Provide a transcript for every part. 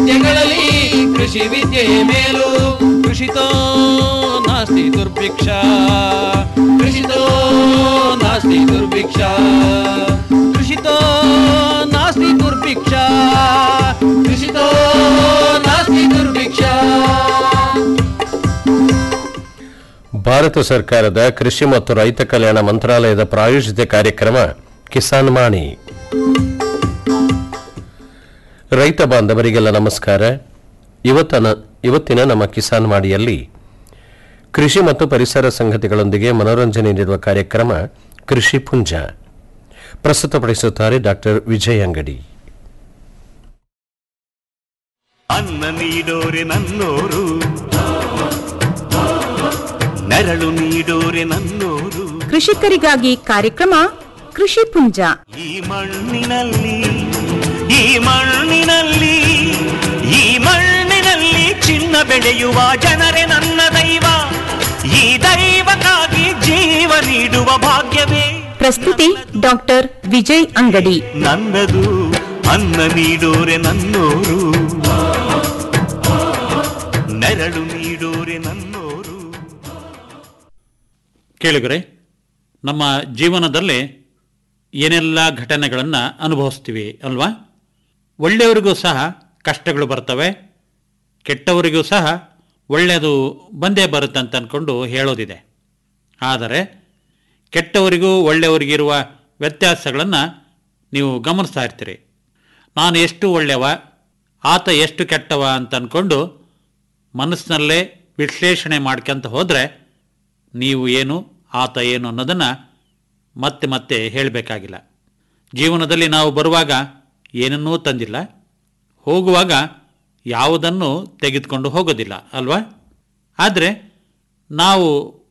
ವಿದ್ಯೆಗಳಲ್ಲಿ ಕೃಷಿ ವಿದ್ಯೆಯೇ ಮೇಲು ಕೃಷಿತೋ ನಾಸ್ತಿ ದುರ್ಭಿಕ್ಷ ಕೃಷಿತೋ ನಾಸ್ತಿ ದುರ್ಭಿಕ್ಷ ಕೃಷಿತೋ ನಾಸ್ತಿ ದುರ್ಭಿಕ್ಷ ಕೃಷಿತೋ ನಾಸ್ತಿ ದುರ್ಭಿಕ್ಷ ಭಾರತ ಸರ್ಕಾರದ ಕೃಷಿ ಮತ್ತು ರೈತ ಕಲ್ಯಾಣ ಮಂತ್ರಾಲಯದ ಪ್ರಾಯೋಜಿತ ಕಾರ್ಯಕ್ರಮ ಕಿಸಾನ್ ಮಾಣಿ ರೈತ ಬಾಂಧವರಿಗೆಲ್ಲ ನಮಸ್ಕಾರ ಇವತ್ತನ ಇವತ್ತಿನ ನಮ್ಮ ಕಿಸಾನ್ ಮಾಡಿಯಲ್ಲಿ ಕೃಷಿ ಮತ್ತು ಪರಿಸರ ಸಂಗತಿಗಳೊಂದಿಗೆ ಮನೋರಂಜನೆ ನೀಡುವ ಕಾರ್ಯಕ್ರಮ ಕೃಷಿ ಪುಂಜ ಪ್ರಸ್ತುತಪಡಿಸುತ್ತಾರೆ ಡಾಕ್ಟರ್ ವಿಜಯ್ ಅಂಗಡಿ ಅನ್ನ ನೀಡೋರೆ ನನ್ನೋರು ನೆರಳು ನೀಡೋರೆ ನನ್ನೋರು ಕೃಷಿಕರಿಗಾಗಿ ಕಾರ್ಯಕ್ರಮ ಕೃಷಿ ಪುಂಜ ಈ ಮಣ್ಣಿನಲ್ಲಿ ಈ ಮಣ್ಣಿನಲ್ಲಿ ಈ ಮಣ್ಣಿನಲ್ಲಿ ಚಿನ್ನ ಬೆಳೆಯುವ ಜನರೇ ನನ್ನ ದೈವ ಈ ದೈವಕ್ಕಾಗಿ ಜೀವ ನೀಡುವ ಭಾಗ್ಯವೇ ಪ್ರಸ್ತುತಿ ಡಾಕ್ಟರ್ ವಿಜಯ್ ಅಂಗಡಿ ನನ್ನದು ಅನ್ನ ನೀಡೋರೆ ನನ್ನೋರು ನೆರಳು ನೀಡೋರೆ ನನ್ನೋರು ಕೇಳಿಗರೆ ನಮ್ಮ ಜೀವನದಲ್ಲಿ ಏನೆಲ್ಲ ಘಟನೆಗಳನ್ನು ಅನುಭವಿಸ್ತೀವಿ ಅಲ್ವಾ ಒಳ್ಳೆಯವರಿಗೂ ಸಹ ಕಷ್ಟಗಳು ಬರ್ತವೆ ಕೆಟ್ಟವರಿಗೂ ಸಹ ಒಳ್ಳೆಯದು ಬಂದೇ ಬರುತ್ತೆ ಅಂತ ಅಂದ್ಕೊಂಡು ಹೇಳೋದಿದೆ ಆದರೆ ಕೆಟ್ಟವರಿಗೂ ಒಳ್ಳೆಯವರಿಗಿರುವ ವ್ಯತ್ಯಾಸಗಳನ್ನು ನೀವು ಗಮನಿಸ್ತಾ ಇರ್ತೀರಿ ನಾನು ಎಷ್ಟು ಒಳ್ಳೆಯವ ಆತ ಎಷ್ಟು ಕೆಟ್ಟವ ಅಂತ ಅಂದ್ಕೊಂಡು ಮನಸ್ಸಿನಲ್ಲೇ ವಿಶ್ಲೇಷಣೆ ಮಾಡ್ಕೊಂತ ಹೋದರೆ ನೀವು ಏನು ಆತ ಏನು ಅನ್ನೋದನ್ನು ಮತ್ತೆ ಮತ್ತೆ ಹೇಳಬೇಕಾಗಿಲ್ಲ ಜೀವನದಲ್ಲಿ ನಾವು ಬರುವಾಗ ಏನನ್ನೂ ತಂದಿಲ್ಲ ಹೋಗುವಾಗ ಯಾವುದನ್ನು ತೆಗೆದುಕೊಂಡು ಹೋಗೋದಿಲ್ಲ ಅಲ್ವಾ ಆದರೆ ನಾವು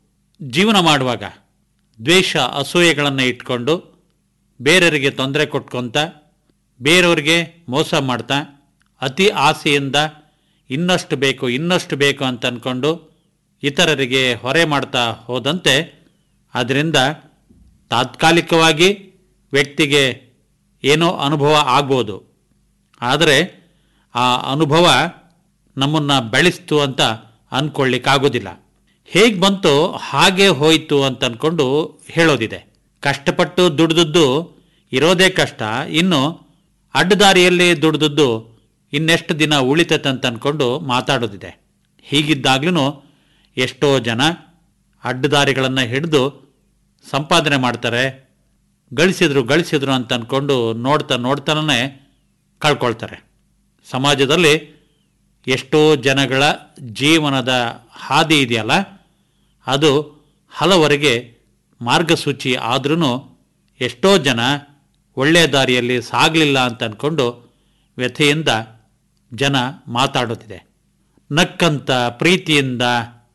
ಜೀವನ ಮಾಡುವಾಗ ದ್ವೇಷ ಅಸೂಯೆಗಳನ್ನು ಇಟ್ಕೊಂಡು ಬೇರೆಯವರಿಗೆ ತೊಂದರೆ ಕೊಟ್ಕೊತ ಬೇರೆಯವ್ರಿಗೆ ಮೋಸ ಮಾಡ್ತಾ ಅತಿ ಆಸೆಯಿಂದ ಇನ್ನಷ್ಟು ಬೇಕು ಇನ್ನಷ್ಟು ಬೇಕು ಅಂತ ಅಂದ್ಕೊಂಡು ಇತರರಿಗೆ ಹೊರೆ ಮಾಡ್ತಾ ಹೋದಂತೆ ಅದರಿಂದ ತಾತ್ಕಾಲಿಕವಾಗಿ ವ್ಯಕ್ತಿಗೆ ಏನೋ ಅನುಭವ ಆಗ್ಬೋದು ಆದರೆ ಆ ಅನುಭವ ನಮ್ಮನ್ನು ಬೆಳೆಸ್ತು ಅಂತ ಅಂದ್ಕೊಳ್ಳಿಕ್ಕಾಗೋದಿಲ್ಲ ಹೇಗೆ ಬಂತೋ ಹಾಗೆ ಹೋಯಿತು ಅಂತ ಅಂದ್ಕೊಂಡು ಹೇಳೋದಿದೆ ಕಷ್ಟಪಟ್ಟು ದುಡಿದದ್ದು ಇರೋದೇ ಕಷ್ಟ ಇನ್ನು ಅಡ್ಡದಾರಿಯಲ್ಲಿ ದುಡಿದದ್ದು ಇನ್ನೆಷ್ಟು ದಿನ ಉಳಿತೈತೆ ಅಂತ ಅಂದ್ಕೊಂಡು ಮಾತಾಡೋದಿದೆ ಹೀಗಿದ್ದಾಗ್ಲೂ ಎಷ್ಟೋ ಜನ ಅಡ್ಡದಾರಿಗಳನ್ನು ಹಿಡಿದು ಸಂಪಾದನೆ ಮಾಡ್ತಾರೆ ಗಳಿಸಿದ್ರು ಗಳಿಸಿದ್ರು ಅಂತ ಅಂದ್ಕೊಂಡು ನೋಡ್ತಾ ನೋಡ್ತಾನೇ ಕಳ್ಕೊಳ್ತಾರೆ ಸಮಾಜದಲ್ಲಿ ಎಷ್ಟೋ ಜನಗಳ ಜೀವನದ ಹಾದಿ ಇದೆಯಲ್ಲ ಅದು ಹಲವರಿಗೆ ಮಾರ್ಗಸೂಚಿ ಆದ್ರೂ ಎಷ್ಟೋ ಜನ ಒಳ್ಳೆಯ ದಾರಿಯಲ್ಲಿ ಸಾಗಲಿಲ್ಲ ಅಂತ ಅಂದ್ಕೊಂಡು ವ್ಯಥೆಯಿಂದ ಜನ ಮಾತಾಡೋದಿದೆ ನಕ್ಕಂತ ಪ್ರೀತಿಯಿಂದ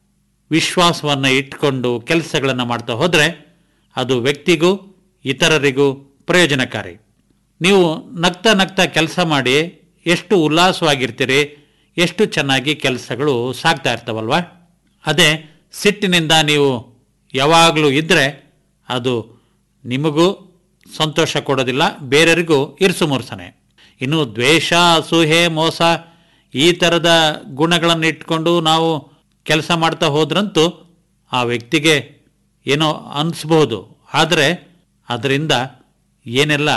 ವಿಶ್ವಾಸವನ್ನು ಇಟ್ಕೊಂಡು ಕೆಲಸಗಳನ್ನು ಮಾಡ್ತಾ ಹೋದರೆ ಅದು ವ್ಯಕ್ತಿಗೂ ಇತರರಿಗೂ ಪ್ರಯೋಜನಕಾರಿ ನೀವು ನಗ್ತಾ ನಗ್ತಾ ಕೆಲಸ ಮಾಡಿ ಎಷ್ಟು ಉಲ್ಲಾಸವಾಗಿರ್ತೀರಿ ಎಷ್ಟು ಚೆನ್ನಾಗಿ ಕೆಲಸಗಳು ಸಾಗ್ತಾ ಇರ್ತಾವಲ್ವಾ ಅದೇ ಸಿಟ್ಟಿನಿಂದ ನೀವು ಯಾವಾಗಲೂ ಇದ್ದರೆ ಅದು ನಿಮಗೂ ಸಂತೋಷ ಕೊಡೋದಿಲ್ಲ ಬೇರೆಯವರಿಗೂ ಇರ್ಸು ಮುರ್ಸನೆ ಇನ್ನು ದ್ವೇಷ ಅಸೂಹೆ ಮೋಸ ಈ ಥರದ ಗುಣಗಳನ್ನು ಇಟ್ಕೊಂಡು ನಾವು ಕೆಲಸ ಮಾಡ್ತಾ ಹೋದ್ರಂತೂ ಆ ವ್ಯಕ್ತಿಗೆ ಏನೋ ಅನಿಸ್ಬೋದು ಆದರೆ ಅದರಿಂದ ಏನೆಲ್ಲ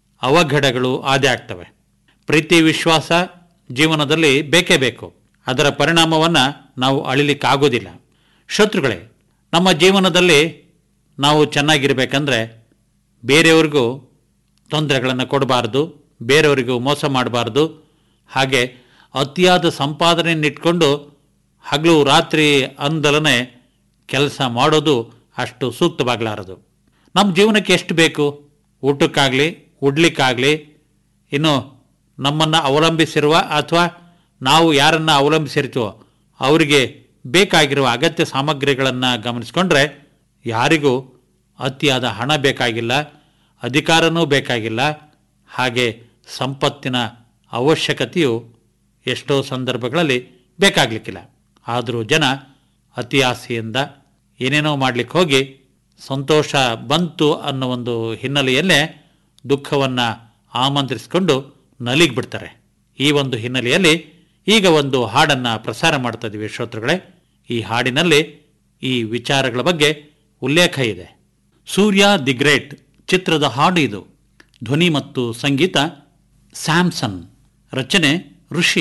ಅವಘಡಗಳು ಆದಿ ಆಗ್ತವೆ ಪ್ರೀತಿ ವಿಶ್ವಾಸ ಜೀವನದಲ್ಲಿ ಬೇಕೇ ಬೇಕು ಅದರ ಪರಿಣಾಮವನ್ನು ನಾವು ಅಳಿಲಿಕ್ಕಾಗೋದಿಲ್ಲ ಶತ್ರುಗಳೇ ನಮ್ಮ ಜೀವನದಲ್ಲಿ ನಾವು ಚೆನ್ನಾಗಿರ್ಬೇಕಂದ್ರೆ ಬೇರೆಯವ್ರಿಗೂ ತೊಂದರೆಗಳನ್ನು ಕೊಡಬಾರ್ದು ಬೇರೆಯವರಿಗೂ ಮೋಸ ಮಾಡಬಾರ್ದು ಹಾಗೆ ಅತಿಯಾದ ಸಂಪಾದನೆಯನ್ನಿಟ್ಕೊಂಡು ಹಗಲು ರಾತ್ರಿ ಅಂದಲನೆ ಕೆಲಸ ಮಾಡೋದು ಅಷ್ಟು ಸೂಕ್ತವಾಗಲಾರದು ನಮ್ಮ ಜೀವನಕ್ಕೆ ಎಷ್ಟು ಬೇಕು ಊಟಕ್ಕಾಗಲಿ ಉಡ್ಲಿಕ್ಕಾಗಲಿ ಇನ್ನು ನಮ್ಮನ್ನು ಅವಲಂಬಿಸಿರುವ ಅಥವಾ ನಾವು ಯಾರನ್ನು ಅವಲಂಬಿಸಿರ್ತೀವೋ ಅವರಿಗೆ ಬೇಕಾಗಿರುವ ಅಗತ್ಯ ಸಾಮಗ್ರಿಗಳನ್ನು ಗಮನಿಸ್ಕೊಂಡ್ರೆ ಯಾರಿಗೂ ಅತಿಯಾದ ಹಣ ಬೇಕಾಗಿಲ್ಲ ಅಧಿಕಾರನೂ ಬೇಕಾಗಿಲ್ಲ ಹಾಗೆ ಸಂಪತ್ತಿನ ಅವಶ್ಯಕತೆಯು ಎಷ್ಟೋ ಸಂದರ್ಭಗಳಲ್ಲಿ ಬೇಕಾಗಲಿಕ್ಕಿಲ್ಲ ಆದರೂ ಜನ ಅತಿ ಆಸೆಯಿಂದ ಏನೇನೋ ಮಾಡಲಿಕ್ಕೆ ಹೋಗಿ ಸಂತೋಷ ಬಂತು ಅನ್ನೋ ಒಂದು ಹಿನ್ನೆಲೆಯಲ್ಲೇ ದುಃಖವನ್ನು ಆಮಂತ್ರಿಸಿಕೊಂಡು ನಲಿಗ್ಬಿಡ್ತಾರೆ ಈ ಒಂದು ಹಿನ್ನೆಲೆಯಲ್ಲಿ ಈಗ ಒಂದು ಹಾಡನ್ನ ಪ್ರಸಾರ ಮಾಡ್ತಾ ಇದ್ದೀವಿ ಶ್ರೋತೃಗಳೇ ಈ ಹಾಡಿನಲ್ಲಿ ಈ ವಿಚಾರಗಳ ಬಗ್ಗೆ ಉಲ್ಲೇಖ ಇದೆ ಸೂರ್ಯ ದಿ ಗ್ರೇಟ್ ಚಿತ್ರದ ಹಾಡು ಇದು ಧ್ವನಿ ಮತ್ತು ಸಂಗೀತ ಸ್ಯಾಮ್ಸನ್ ರಚನೆ ಋಷಿ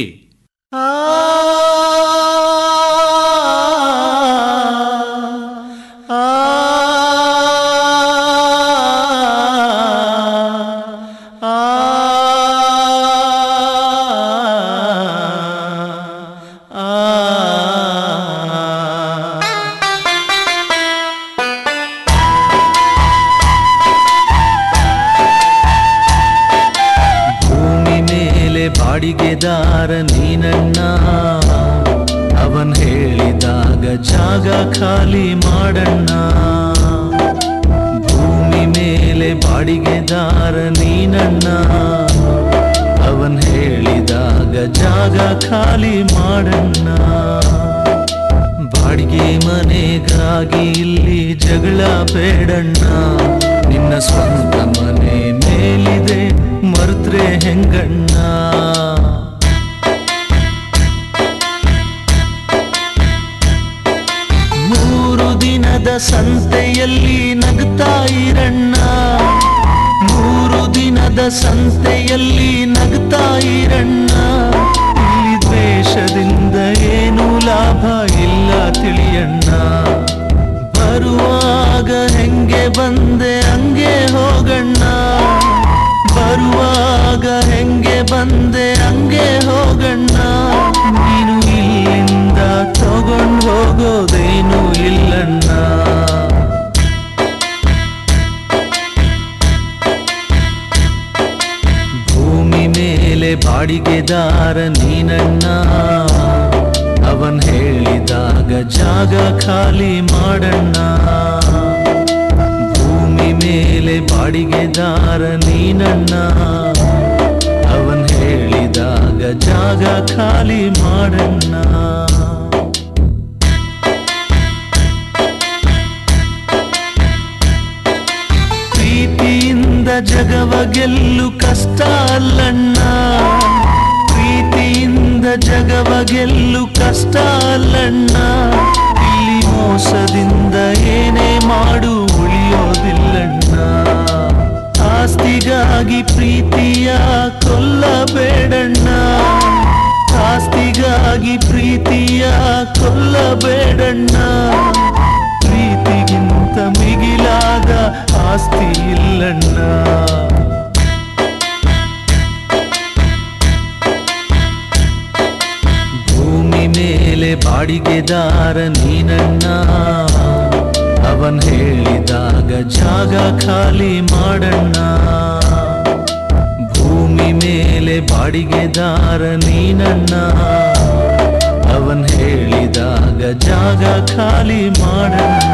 ಭೂಮಿ ಮೇಲೆ ಬಾಡಿಗೆದಾರ ನೀನಣ್ಣ ಅವನ್ ಹೇಳಿದಾಗ ಜಾಗ ಖಾಲಿ ಮಾಡಣ್ಣ ಭೂಮಿ ಮೇಲೆ ಬಾಡಿಗೆದಾರ ನೀನಣ್ಣ ಅವನ್ ಹೇಳಿದಾಗ ಜಾಗ ಖಾಲಿ ಮಾಡಣ್ಣ ಬಾಡಿಗೆ ಮನೆಗಾಗಿ ಇಲ್ಲಿ ಜಗಳ ಬೇಡಣ್ಣ ನಿನ್ನ ಸ್ವಂತ ಮನೆ ಮೇಲಿದೆ ಮರ್ತ್ರೆ ಹೆಂಗಣ್ಣ ಮೂರು ದಿನದ ಸಂತೆಯಲ್ಲಿ ನಗ್ತಾ ಇರಣ್ಣ ಮೂರು ದಿನದ ಸಂತೆಯಲ್ಲಿ ನಗ್ತಾ ಇರಣ್ಣ ಇಲ್ಲಿ ದ್ವೇಷದಿಂದ ಏನು ಲಾಭ ಇಲ್ಲ ತಿಳಿಯಣ್ಣ ಬರುವಾಗ ಹೆಂಗೆ ಬಂದೆ ಹಂಗೆ ಹೋಗಣ್ಣ ಬರುವಾಗ ಹೆಂಗೆ ಬಂದೆ ಹಂಗೆ ಹೋಗಣ್ಣ ನೀನು ಇಲ್ಲಿಂದ ತಗೊಂಡು ಹೋಗೋದೇನು ಇಲ್ಲಣ್ಣ ಭೂಮಿ ಮೇಲೆ ಬಾಡಿಗೆದಾರ ನೀನಣ್ಣ ಅವನ್ ಹೇಳಿದಾಗ ಜಾಗ ಖಾಲಿ ಮಾಡಣ್ಣ ಭೂಮಿ ಮೇಲೆ ಬಾಡಿಗೆದಾರ ನೀನಣ್ಣ ಅವನ್ ಹೇಳಿದಾಗ ಜಾಗ ಖಾಲಿ ಮಾಡಣ್ಣ ಪ್ರೀತಿಯಿಂದ ಜಗವ ಗೆಲ್ಲು ಕಷ್ಟ ಅಲ್ಲಣ್ಣ ಪ್ರೀತಿಯಿಂದ ಜಗವ ಗೆಲ್ಲು ಕಷ್ಟ ಅಲ್ಲಣ್ಣ ಇಲ್ಲಿ ಮೋಸದಿಂದ ಏನೇ ಮಾಡು ಉಳಿಯೋದಿಲ್ಲಣ್ಣ ಆಸ್ತಿಗಾಗಿ ಪ್ರೀತಿಯ ಕೊಲ್ಲಬೇಡಣ್ಣ ಆಸ್ತಿಗಾಗಿ ಪ್ರೀತಿಯ ಕೊಲ್ಲಬೇಡಣ್ಣ ಪ್ರೀತಿಗಿಂತ ಮಿಗಿಲಾದ ಆಸ್ತಿ ಇಲ್ಲಣ್ಣ ಭೂಮಿ ಮೇಲೆ ಬಾಡಿಗೆದಾರ ನೀನಣ್ಣ ಅವನ್ ಹೇಳಿದಾಗ ಜಾಗ ಖಾಲಿ ಮಾಡಣ್ಣ ಭೂಮಿ ಮೇಲೆ ಬಾಡಿಗೆದಾರ ನೀನಣ್ಣ ಅವನ್ ಹೇಳಿದಾಗ ಜಾಗ ಖಾಲಿ ಮಾಡಣ್ಣ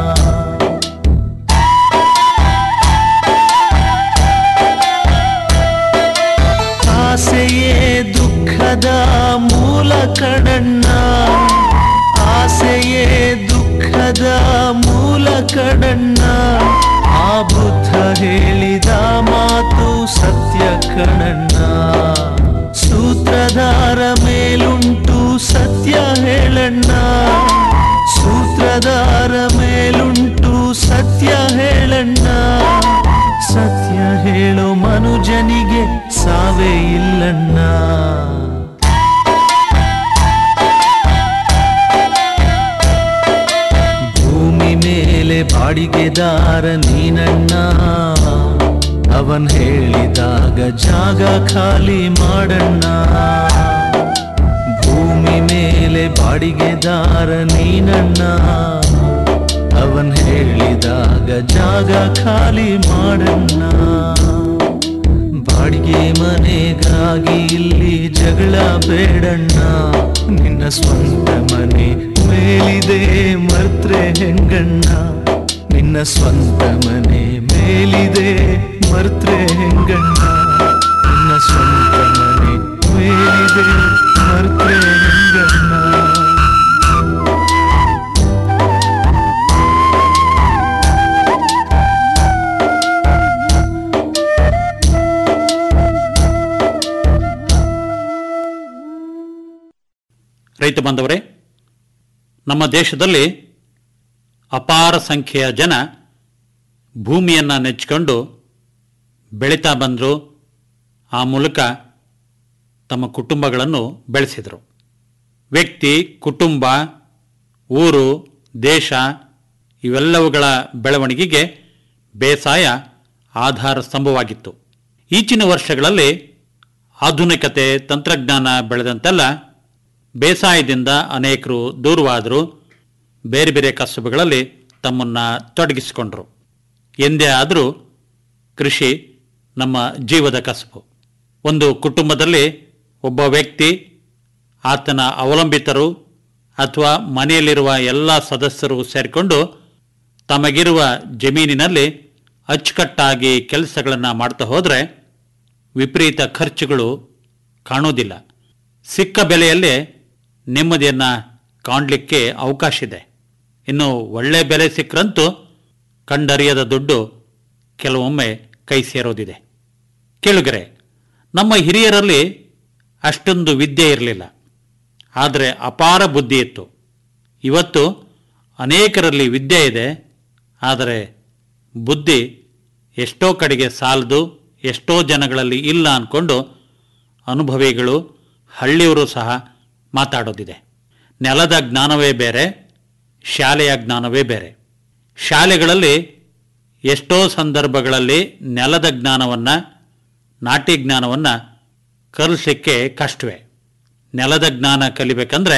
ಆಸೆಯೇ ದುಃಖದ ಮೂಲ ಕಡಣ್ಣ ಆಸೆಯೇ ದುಃಖದ ಮೂಲ ಕಡಣ್ಣ ಆ ಬುದ್ಧ ಹೇಳಿದ ಮಾತು ಸತ್ಯ ಕಣಣ್ಣ ಸೂತ್ರಧಾರ ಮೇಲುಂಟು ಸತ್ಯ ಹೇಳಣ್ಣ ಸೂತ್ರಧಾರ ಮೇಲುಂಟು ಸತ್ಯ ಹೇಳಣ್ಣ ಸತ್ಯ ಹೇಳೋ ಮನುಜನಿಗೆ ಸಾವೇ ಇಲ್ಲಣ್ಣ ಭೂಮಿ ಮೇಲೆ ಬಾಡಿಗೆದಾರ ನೀನಣ್ಣ ಅವನ್ ಹೇಳಿದಾಗ ಜಾಗ ಖಾಲಿ ಮಾಡಣ್ಣ ಭೂಮಿ ಮೇಲೆ ಬಾಡಿಗೆದಾರ ನೀನಣ್ಣ ಅವನ್ ಹೇಳಿದಾಗ ಜಾಗ ಖಾಲಿ ಮಾಡಣ್ಣ ಬಾಡಿಗೆ ಮನೆಗಾಗಿ ಇಲ್ಲಿ ಜಗಳ ಬೇಡಣ್ಣ ನಿನ್ನ ಸ್ವಂತ ಮನೆ ಮೇಲಿದೆ ಮರ್ತ್ರೆ ಹೆಂಗಣ್ಣ ನಿನ್ನ ಸ್ವಂತ ಮನೆ ಮೇಲಿದೆ ಮರ್ತ್ರೆ ಹೆಂಗಣ್ಣ ನಿನ್ನ ಸ್ವಂತ ಮನೆ ಮೇಲಿದೆ ಮರ್ತ್ರೆ ಹೆಂಗಣ್ಣ ರೈತ ಬಾಂಧವರೇ ನಮ್ಮ ದೇಶದಲ್ಲಿ ಅಪಾರ ಸಂಖ್ಯೆಯ ಜನ ಭೂಮಿಯನ್ನು ನೆಚ್ಚಿಕೊಂಡು ಬೆಳೀತಾ ಬಂದರು ಆ ಮೂಲಕ ತಮ್ಮ ಕುಟುಂಬಗಳನ್ನು ಬೆಳೆಸಿದರು ವ್ಯಕ್ತಿ ಕುಟುಂಬ ಊರು ದೇಶ ಇವೆಲ್ಲವುಗಳ ಬೆಳವಣಿಗೆಗೆ ಬೇಸಾಯ ಆಧಾರ ಸ್ತಂಭವಾಗಿತ್ತು ಈಚಿನ ವರ್ಷಗಳಲ್ಲಿ ಆಧುನಿಕತೆ ತಂತ್ರಜ್ಞಾನ ಬೆಳೆದಂತೆಲ್ಲ ಬೇಸಾಯದಿಂದ ಅನೇಕರು ದೂರವಾದರು ಬೇರೆ ಬೇರೆ ಕಸುಬುಗಳಲ್ಲಿ ತಮ್ಮನ್ನು ತೊಡಗಿಸಿಕೊಂಡರು ಎಂದೇ ಆದರೂ ಕೃಷಿ ನಮ್ಮ ಜೀವದ ಕಸುಬು ಒಂದು ಕುಟುಂಬದಲ್ಲಿ ಒಬ್ಬ ವ್ಯಕ್ತಿ ಆತನ ಅವಲಂಬಿತರು ಅಥವಾ ಮನೆಯಲ್ಲಿರುವ ಎಲ್ಲ ಸದಸ್ಯರು ಸೇರಿಕೊಂಡು ತಮಗಿರುವ ಜಮೀನಿನಲ್ಲಿ ಅಚ್ಚುಕಟ್ಟಾಗಿ ಕೆಲಸಗಳನ್ನು ಮಾಡ್ತಾ ಹೋದರೆ ವಿಪರೀತ ಖರ್ಚುಗಳು ಕಾಣುವುದಿಲ್ಲ ಸಿಕ್ಕ ಬೆಲೆಯಲ್ಲೇ ನೆಮ್ಮದಿಯನ್ನು ಕಾಣಲಿಕ್ಕೆ ಅವಕಾಶ ಇದೆ ಇನ್ನು ಒಳ್ಳೆ ಬೆಲೆ ಸಿಕ್ಕರಂತೂ ಕಂಡರಿಯದ ದುಡ್ಡು ಕೆಲವೊಮ್ಮೆ ಕೈ ಸೇರೋದಿದೆ ಕೇಳುಗರೆ ನಮ್ಮ ಹಿರಿಯರಲ್ಲಿ ಅಷ್ಟೊಂದು ವಿದ್ಯೆ ಇರಲಿಲ್ಲ ಆದರೆ ಅಪಾರ ಬುದ್ಧಿ ಇತ್ತು ಇವತ್ತು ಅನೇಕರಲ್ಲಿ ವಿದ್ಯೆ ಇದೆ ಆದರೆ ಬುದ್ಧಿ ಎಷ್ಟೋ ಕಡೆಗೆ ಸಾಲದು ಎಷ್ಟೋ ಜನಗಳಲ್ಲಿ ಇಲ್ಲ ಅಂದ್ಕೊಂಡು ಅನುಭವಿಗಳು ಹಳ್ಳಿಯವರು ಸಹ ಮಾತಾಡೋದಿದೆ ನೆಲದ ಜ್ಞಾನವೇ ಬೇರೆ ಶಾಲೆಯ ಜ್ಞಾನವೇ ಬೇರೆ ಶಾಲೆಗಳಲ್ಲಿ ಎಷ್ಟೋ ಸಂದರ್ಭಗಳಲ್ಲಿ ನೆಲದ ಜ್ಞಾನವನ್ನು ನಾಟಿ ಜ್ಞಾನವನ್ನು ಕಲಿಸಲಿಕ್ಕೆ ಕಷ್ಟವೇ ನೆಲದ ಜ್ಞಾನ ಕಲಿಬೇಕಂದ್ರೆ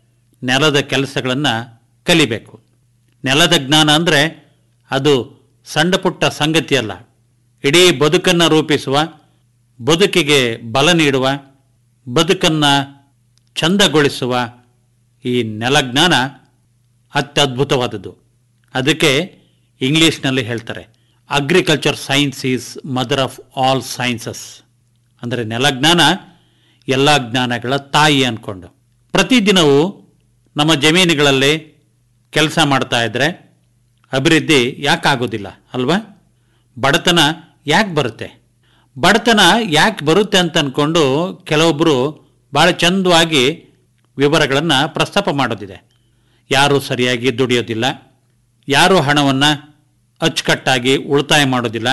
ನೆಲದ ಕೆಲಸಗಳನ್ನು ಕಲಿಬೇಕು ನೆಲದ ಜ್ಞಾನ ಅಂದರೆ ಅದು ಸಣ್ಣ ಪುಟ್ಟ ಸಂಗತಿಯಲ್ಲ ಇಡೀ ಬದುಕನ್ನು ರೂಪಿಸುವ ಬದುಕಿಗೆ ಬಲ ನೀಡುವ ಬದುಕನ್ನು ಚಂದಗೊಳಿಸುವ ಈ ನೆಲಜ್ಞಾನ ಅತ್ಯದ್ಭುತವಾದದ್ದು ಅದಕ್ಕೆ ಇಂಗ್ಲೀಷ್ನಲ್ಲಿ ಹೇಳ್ತಾರೆ agriculture science is mother of all sciences ಅಂದರೆ ನೆಲಜ್ಞಾನ ಎಲ್ಲ ಜ್ಞಾನಗಳ ತಾಯಿ ಅಂದ್ಕೊಂಡು ಪ್ರತಿದಿನವೂ ನಮ್ಮ ಜಮೀನುಗಳಲ್ಲಿ ಕೆಲಸ ಮಾಡ್ತಾ ಇದ್ದರೆ ಅಭಿವೃದ್ಧಿ ಯಾಕಾಗೋದಿಲ್ಲ ಅಲ್ವಾ ಬಡತನ ಯಾಕೆ ಬರುತ್ತೆ ಬಡತನ ಯಾಕೆ ಬರುತ್ತೆ ಅಂತ ಅಂದ್ಕೊಂಡು ಕೆಲವೊಬ್ಬರು ಭಾಳ ಚಂದವಾಗಿ ವಿವರಗಳನ್ನು ಪ್ರಸ್ತಾಪ ಮಾಡೋದಿದೆ ಯಾರು ಸರಿಯಾಗಿ ದುಡಿಯೋದಿಲ್ಲ ಯಾರು ಹಣವನ್ನು ಅಚ್ಚುಕಟ್ಟಾಗಿ ಉಳಿತಾಯ ಮಾಡೋದಿಲ್ಲ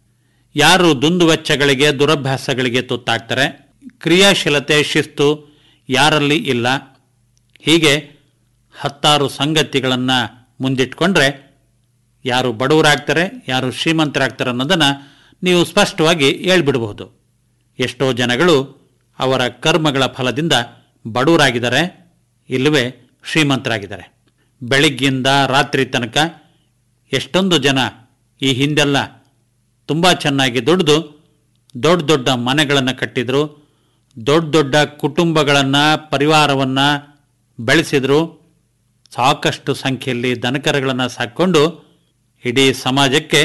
ಯಾರು ದುಂದುವೆಚ್ಚಗಳಿಗೆ ದುರಭ್ಯಾಸಗಳಿಗೆ ತುತ್ತಾಗ್ತಾರೆ ಕ್ರಿಯಾಶೀಲತೆ ಶಿಸ್ತು ಯಾರಲ್ಲಿ ಇಲ್ಲ ಹೀಗೆ ಹತ್ತಾರು ಸಂಗತಿಗಳನ್ನು ಮುಂದಿಟ್ಕೊಂಡ್ರೆ ಯಾರು ಬಡವರಾಗ್ತಾರೆ ಯಾರು ಶ್ರೀಮಂತರಾಗ್ತಾರೆ ಅನ್ನೋದನ್ನು ನೀವು ಸ್ಪಷ್ಟವಾಗಿ ಹೇಳ್ಬಿಡಬಹುದು ಎಷ್ಟೋ ಜನಗಳು ಅವರ ಕರ್ಮಗಳ ಫಲದಿಂದ ಬಡವರಾಗಿದ್ದಾರೆ ಇಲ್ಲವೇ ಶ್ರೀಮಂತರಾಗಿದ್ದಾರೆ ಬೆಳಿಗ್ಗಿಂದ ರಾತ್ರಿ ತನಕ ಎಷ್ಟೊಂದು ಜನ ಈ ಹಿಂದೆಲ್ಲ ತುಂಬ ಚೆನ್ನಾಗಿ ದುಡಿದು ದೊಡ್ಡ ದೊಡ್ಡ ಮನೆಗಳನ್ನು ಕಟ್ಟಿದ್ರು ದೊಡ್ಡ ದೊಡ್ಡ ಕುಟುಂಬಗಳನ್ನು ಪರಿವಾರವನ್ನು ಬೆಳೆಸಿದ್ರು ಸಾಕಷ್ಟು ಸಂಖ್ಯೆಯಲ್ಲಿ ದನಕರಗಳನ್ನು ಸಾಕ್ಕೊಂಡು ಇಡೀ ಸಮಾಜಕ್ಕೆ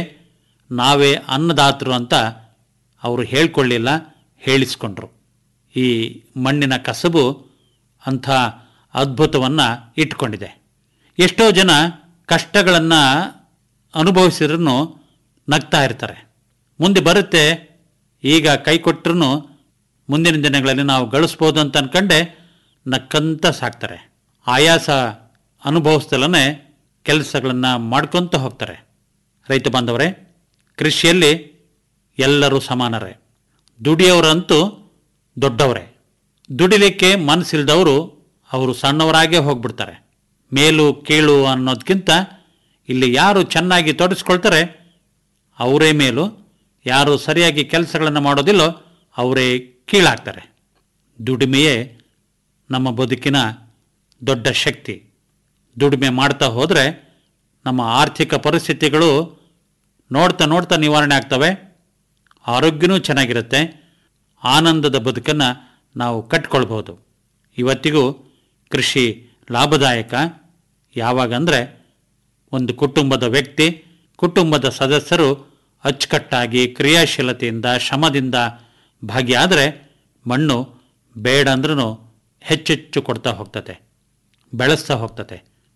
ನಾವೇ ಅನ್ನದಾತರು ಅಂತ ಅವರು ಹೇಳ್ಕೊಳ್ಳಿಲ್ಲ ಹೇಳಿಸ್ಕೊಂಡ್ರು ಈ ಮಣ್ಣಿನ ಕಸಬು ಅಂಥ ಅದ್ಭುತವನ್ನು ಇಟ್ಕೊಂಡಿದೆ ಎಷ್ಟೋ ಜನ ಕಷ್ಟಗಳನ್ನು ಅನುಭವಿಸಿದ್ರೂ ನಗ್ತಾ ಇರ್ತಾರೆ ಮುಂದೆ ಬರುತ್ತೆ ಈಗ ಕೈ ಕೊಟ್ಟರು ಮುಂದಿನ ದಿನಗಳಲ್ಲಿ ನಾವು ಗಳಿಸ್ಬೋದು ಅಂತ ಅನ್ಕಂಡೆ ನಕ್ಕಂತ ಸಾಕ್ತಾರೆ ಆಯಾಸ ಅನುಭವಿಸ್ದಲೇ ಕೆಲಸಗಳನ್ನು ಮಾಡ್ಕೊತ ಹೋಗ್ತಾರೆ ರೈತ ಬಾಂಧವರೇ ಕೃಷಿಯಲ್ಲಿ ಎಲ್ಲರೂ ಸಮಾನರೇ ದುಡಿಯೋರಂತೂ ದೊಡ್ಡವರೇ ದುಡಿಲಿಕ್ಕೆ ಮನಸ್ಸಿಲ್ದವರು ಅವರು ಸಣ್ಣವರಾಗೇ ಹೋಗ್ಬಿಡ್ತಾರೆ ಮೇಲು ಕೀಳು ಅನ್ನೋದಕ್ಕಿಂತ ಇಲ್ಲಿ ಯಾರು ಚೆನ್ನಾಗಿ ತೊಡಸ್ಕೊಳ್ತಾರೆ ಅವರೇ ಮೇಲು ಯಾರು ಸರಿಯಾಗಿ ಕೆಲಸಗಳನ್ನು ಮಾಡೋದಿಲ್ಲೋ ಅವರೇ ಕೀಳಾಗ್ತಾರೆ ದುಡಿಮೆಯೇ ನಮ್ಮ ಬದುಕಿನ ದೊಡ್ಡ ಶಕ್ತಿ ದುಡಿಮೆ ಮಾಡ್ತಾ ಹೋದರೆ ನಮ್ಮ ಆರ್ಥಿಕ ಪರಿಸ್ಥಿತಿಗಳು ನೋಡ್ತಾ ನೋಡ್ತಾ ನಿವಾರಣೆ ಆಗ್ತವೆ ಆರೋಗ್ಯನೂ ಚೆನ್ನಾಗಿರುತ್ತೆ ಆನಂದದ ಬದುಕನ್ನು ನಾವು ಕಟ್ಕೊಳ್ಬೋದು ಇವತ್ತಿಗೂ ಕೃಷಿ ಲಾಭದಾಯಕ ಯಾವಾಗಂದರೆ ಒಂದು ಕುಟುಂಬದ ವ್ಯಕ್ತಿ ಕುಟುಂಬದ ಸದಸ್ಯರು ಅಚ್ಚುಕಟ್ಟಾಗಿ ಕ್ರಿಯಾಶೀಲತೆಯಿಂದ ಶ್ರಮದಿಂದ ಭಾಗಿಯಾದರೆ ಮಣ್ಣು ಬೇಡ ಅಂದ್ರೂ ಹೆಚ್ಚೆಚ್ಚು ಕೊಡ್ತಾ ಹೋಗ್ತದೆ ಬೆಳೆಸ್ತಾ ಹೋಗ್ತದೆ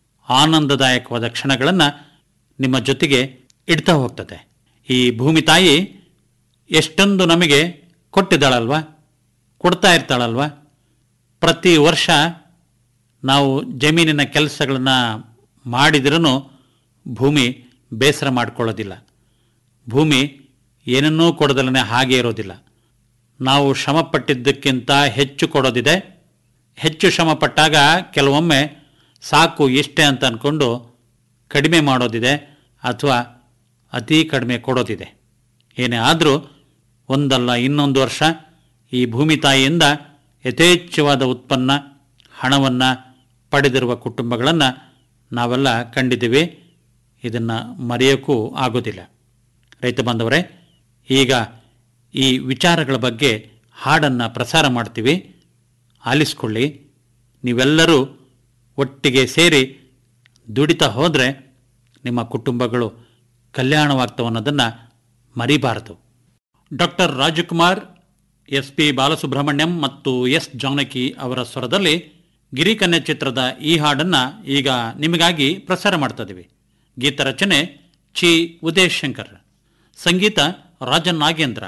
ಆನಂದದಾಯಕವಾದ ಕ್ಷಣಗಳನ್ನು ನಿಮ್ಮ ಜೊತೆಗೆ ಇಡ್ತಾ ಹೋಗ್ತದೆ ಈ ಭೂಮಿ ತಾಯಿ ಎಷ್ಟೊಂದು ನಮಗೆ ಕೊಟ್ಟಿದ್ದಾಳಲ್ವಾ ಕೊಡ್ತಾ ಇರ್ತಾಳಲ್ವಾ ಪ್ರತಿ ವರ್ಷ ನಾವು ಜಮೀನಿನ ಕೆಲಸಗಳನ್ನು ಮಾಡಿದ್ರೂ ಭೂಮಿ ಬೇಸರ ಮಾಡಿಕೊಳ್ಳೋದಿಲ್ಲ ಭೂಮಿ ಏನನ್ನೂ ಕೊಡದಲ್ಲೇ ಹಾಗೆ ಇರೋದಿಲ್ಲ ನಾವು ಶ್ರಮಪಟ್ಟಿದ್ದಕ್ಕಿಂತ ಹೆಚ್ಚು ಕೊಡೋದಿದೆ ಹೆಚ್ಚು ಶ್ರಮಪಟ್ಟಾಗ ಕೆಲವೊಮ್ಮೆ ಸಾಕು ಇಷ್ಟೇ ಅಂತ ಅಂದ್ಕೊಂಡು ಕಡಿಮೆ ಮಾಡೋದಿದೆ ಅಥವಾ ಅತಿ ಕಡಿಮೆ ಕೊಡೋದಿದೆ ಏನೇ ಆದರೂ ಒಂದಲ್ಲ ಇನ್ನೊಂದು ವರ್ಷ ಈ ಭೂಮಿ ತಾಯಿಯಿಂದ ಯಥೇಚ್ಛವಾದ ಉತ್ಪನ್ನ ಹಣವನ್ನು ಪಡೆದಿರುವ ಕುಟುಂಬಗಳನ್ನು ನಾವೆಲ್ಲ ಕಂಡಿದ್ದೀವಿ ಇದನ್ನು ಮರೆಯೋಕ್ಕೂ ಆಗೋದಿಲ್ಲ ರೈತ ಬಾಂಧವರೇ ಈಗ ಈ ವಿಚಾರಗಳ ಬಗ್ಗೆ ಹಾಡನ್ನು ಪ್ರಸಾರ ಮಾಡ್ತೀವಿ ಆಲಿಸ್ಕೊಳ್ಳಿ ನೀವೆಲ್ಲರೂ ಒಟ್ಟಿಗೆ ಸೇರಿ ದುಡಿತಾ ಹೋದರೆ ನಿಮ್ಮ ಕುಟುಂಬಗಳು ಕಲ್ಯಾಣವಾಗ್ತವೆ ಅನ್ನೋದನ್ನು ಮರಿಬಾರದು doctor Rajkumar S P Balasubrahmanyam ಮತ್ತು ಎಸ್ ಜಾನಕಿ ಅವರ ಸ್ವರದಲ್ಲಿ ಗಿರಿಕನ್ಯೆ ಚಿತ್ರದ ಈ ಹಾಡನ್ನು ಈಗ ನಿಮಗಾಗಿ ಪ್ರಸಾರ ಮಾಡ್ತಾ ಇದ್ದೀವಿ ಗೀತ ರಚನೆ ಚಿ ಉದಯ್ ಶಂಕರ್ ಸಂಗೀತ ರಾಜನ್ ನಾಗೇಂದ್ರ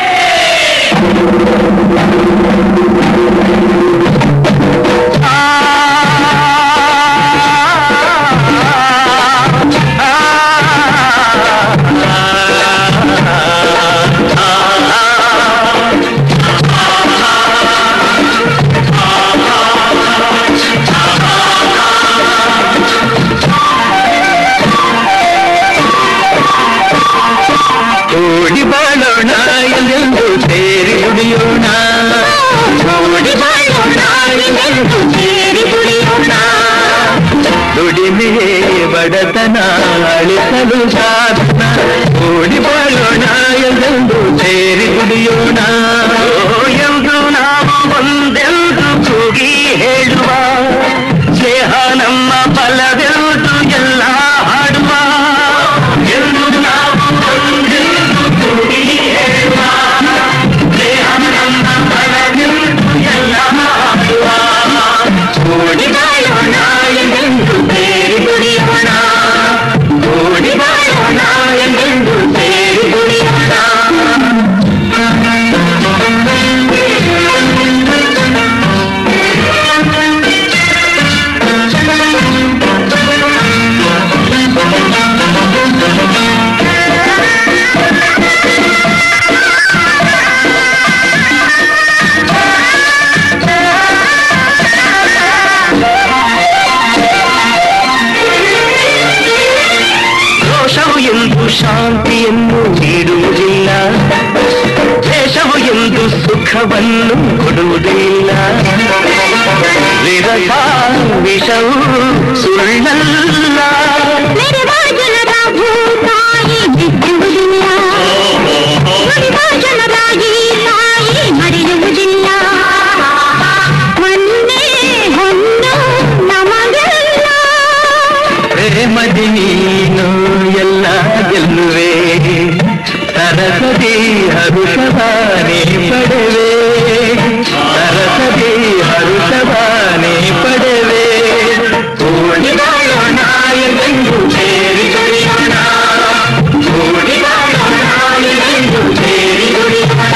ಕೂಡಿ ಬಾಳೋಣ ಎಲ್ಲೆಂದು ಸೇರಿ ದುಡಿಯೋಣ ಕೂಡಿ ಬಾಳೋಣ ಎಲ್ಲೆಂದು ಸೇರಿ ದುಡಿಯೋಣ ದುಡಿಮೆಯೇ ಬಡತನ ಅಳಿಸಲು ಸಾಧನ ಕೂಡಿ ಬಾಳೋಣ ಎಲ್ಲೆಂದು ಸೇರಿ ದುಡಿಯೋಣ ಎಂದು ನಾವು ಒಂದೆಂದು ಕೂಗಿ ಹೇಳುವ ಸ್ನೇಹ ನಮ್ಮ ಬಲವೆಂದು ಎಲ್ಲ ಹಾಡುವ ಎಂದು ನಾವು ಒಂದೆಂದು ಕೂಗಿ ಹೇಳುವ ಸ್ನೇಹ ನಮ್ಮ ಬಲವೆಂದು ಎಲ್ಲ ಹಾಡುವ ಕೂಡಿ ಬಾಳೋಣ ಎಂದೆಂದು ಸೇರಿ ದುಡಿಯೋಣ ಕೂಡಿ ಬಾಳೋಣ ಎಂದೆಂದು ಸೇರಿ ದುಡಿಯೋಣ ದೋಷವು ಎಂದು ಶಾಂತಿಯನ್ನು ನೀಡುವುದಿಲ್ಲ ದೇಶವು ಎಂದು ಸುಖವನ್ನು ಕೊಡುವುದಿಲ್ಲ ವಿರಸ ವಿಷವು ಸುಳ್ಳಲ್ಲ ಜನರ ಭೂತಾಯಿ ಬಿಟ್ಟುವುದಿಲ್ಲ ನುಡಿದ ಜನರ ಈ ತಾಯಿ ಮರೆಯುವುದಿಲ್ಲ ಒಂದೇ ಹೊನ್ನು ನಮಗೆಲ್ಲ ಪ್ರೇಮದಿ ನೀನು ಎಲ್ಲ ಗೆಲ್ಲುವೆ ಸರಸದಿ ಹರುಷವಾನೆ ಪಡೆವೆ ಸರಸದಿ ಹರುಷವಾನೆ ಪಡೆವೆ ಕೂಡಿ ಬಾಳೋಣ ಎಂದು ಸೇರಿ ದುಡಿಯೋಣ ಕೂಡಿ ಬಾಳೋಣ ಎಂದು ಸೇರಿ ದುಡಿಯೋಣ